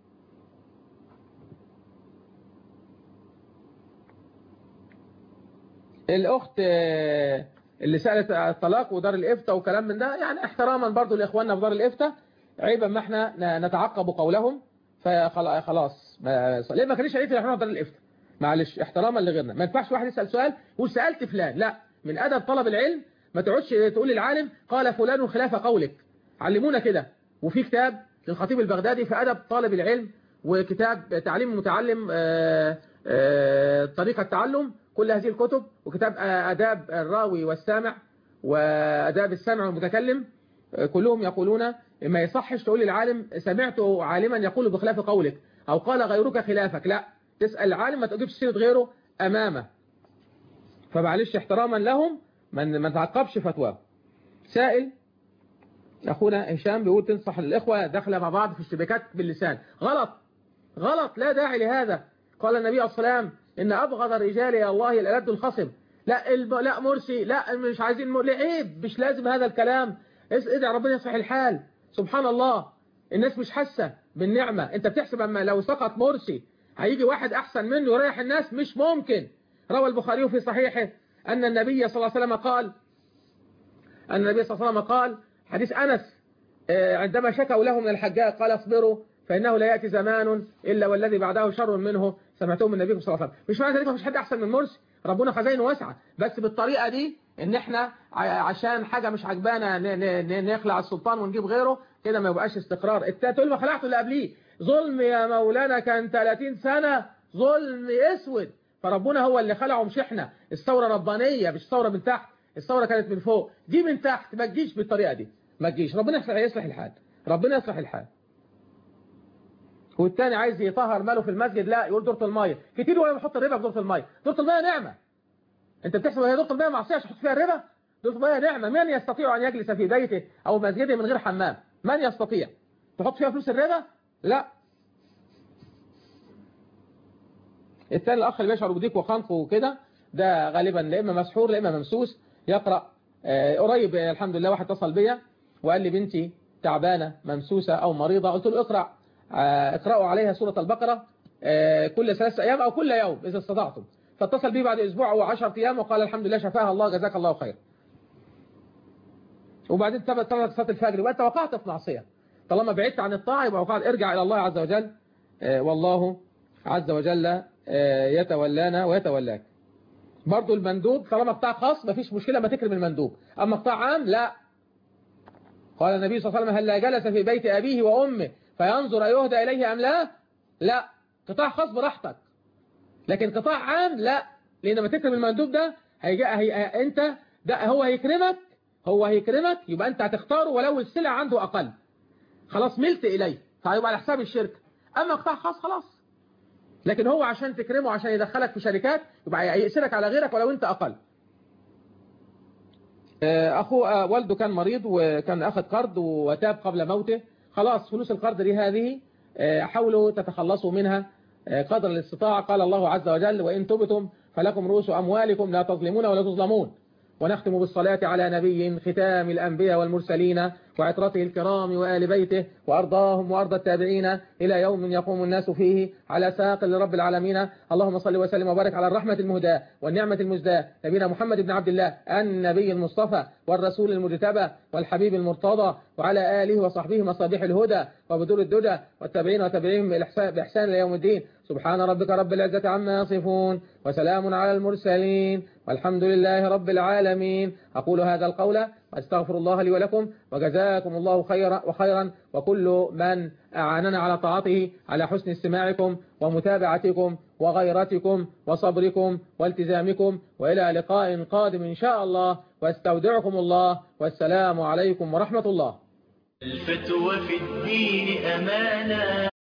الأخت اللي سألت الطلاق ودار الإفتاء وكلام من ده يعني احتراما برضو لإخواننا في دار الإفتاء عيبا ما احنا نتعقب قولهم فخلاص ليه ما كانش عيب احنا في دار الإفتاء معلش احتراما لغيرنا ما ينفعش واحد يسأل سؤال وسألت فلان لا من أدب طلب العلم ما تقعدش تقول للعالم قال فلان خلاف قولك علمونا كده وفي كتاب للخطيب البغدادي في أدب طالب العلم وكتاب تعليم المتعلم آآ آآ طريقة التعلم كل هذه الكتب وكتاب أداب الراوي والسامع وأداب السامع والمتكلم كلهم يقولون ما يصحش تقول للعالم سمعت عالما يقول بخلاف قولك أو قال غيرك خلافك لا تسأل العالم ما تجيبش سيرة غيره أمامه فمعلش احتراما لهم من ما تعقبش فتواه سائل أخونا هشام بيقول تنصح الإخوة داخله مع بعض في اشتباكات باللسان غلط غلط لا داعي لهذا قال النبي عليه الصلاة والسلام إن أبغض الرجال يا الله الألد الخصم لا الب... لا مرسي لا مش عايزين م... عيب مش لازم هذا الكلام ادعي ربنا يصلح الحال سبحان الله الناس مش حاسة بالنعمة انت بتحسب اما لو سقط مرسي هيجي واحد احسن منه يريح الناس مش ممكن روى البخاري في صحيحه أن النبي صلى الله عليه وسلم قال أن النبي صلى الله عليه وسلم قال حديث أنس عندما شكوا له من الحجاج قال اصبروا فإنه لا يأتي زمان إلا والذي بعده شر منه سمعتوه من النبي صلى الله عليه وسلم مش معنى ذلك مفيش حد أحسن من مرسي ربنا خزائنه واسعة بس بالطريقة دي إن إحنا عشان حاجة مش عجبانا نخلع السلطان ونجيب غيره كده ما يبقاش استقرار تقول ما خلعته اللي قبليه ظلم يا مولانا كان 30 سنة ظلم اسود فربنا هو اللي خلعه مش احنا الثورة ربانية مش ثورة من تحت الثورة كانت من فوق دي من تحت ما تجيش بالطريقة دي ما تجيش ربنا يصلح الحال ربنا يصلح الحال والتاني عايز يطهر ماله في المسجد لا يقول دورة المية كتير ولا بيحط الربا في دورة المية دورة المية نعمة انت بتحسب هي دورة المية معصية عشان تحط فيها الربا دورة المية نعمة من يستطيع ان يجلس في بيته او مسجده من غير حمام من يستطيع تحط فيها فلوس الربا لا الثاني الأخ اللي بيشعر بضيق وخنق وكده ده غالبا لا إما مسحور لا إما ممسوس يقرأ آه قريب الحمد لله واحد اتصل بيا وقال لي بنتي تعبانة ممسوسة أو مريضة قلت له اقرأ آه، اقرأوا عليها سورة البقرة آه، كل ثلاثة أيام أو كل يوم إذا استطعتم فاتصل بي بعد أسبوع أو 10 أيام وقال الحمد لله شفاها الله جزاك الله خير وبعدين تبت تبت صلاة الفجر وأنت وقعت في معصية طالما بعدت عن الطاعة يبقى وقعت ارجع إلى الله عز وجل آه، والله عز وجل آه، يتولانا ويتولاك برضو المندوب طالما قطاع خاص مفيش مشكلة ما تكرم المندوب أما قطاع عام لا قال النبي صلى الله عليه وسلم هل لا جلس في بيت أبيه وأمه فينظر أيهدى إليه أم لا لا قطاع خاص براحتك لكن قطاع عام لا لأن لما تكرم المندوب ده هيجي هي... أنت ده هو هيكرمك هو هيكرمك يبقى أنت هتختاره ولو السلع عنده أقل خلاص ملت إليه فهيبقى على حساب الشركة أما قطاع خاص خلاص لكن هو عشان تكرمه عشان يدخلك في شركات يبقى هيأسرك على غيرك ولو أنت أقل آه، أخوه آه، والده كان مريض وكان أخذ قرض وتاب قبل موته خلاص فلوس القرض دي هذه آه، حاولوا تتخلصوا منها آه، قدر الاستطاعة قال الله عز وجل وإن تبتم فلكم رؤوس أموالكم لا تظلمون ولا تظلمون ونختم بالصلاة على نبي ختام الأنبياء والمرسلين وعطرته الكرام وآل بيته وأرضاهم وأرض التابعين إلى يوم يقوم الناس فيه على ساق لرب العالمين اللهم صل وسلم وبارك على الرحمة المهداة والنعمة المزداة نبينا محمد بن عبد الله النبي المصطفى والرسول المجتبى والحبيب المرتضى وعلى آله وصحبه مصابيح الهدى وبدور الدجى والتابعين وتابعيهم بإحسان بإحسان إلى يوم الدين سبحان ربك رب العزة عما يصفون وسلام على المرسلين والحمد لله رب العالمين أقول هذا القول واستغفر الله لي ولكم وجزاكم الله خيرا وخيرا وكل من أعاننا على طاعته على حسن استماعكم ومتابعتكم وغيرتكم وصبركم والتزامكم وإلى لقاء قادم إن شاء الله واستودعكم الله والسلام عليكم ورحمة الله الفتوى في الدين أمانة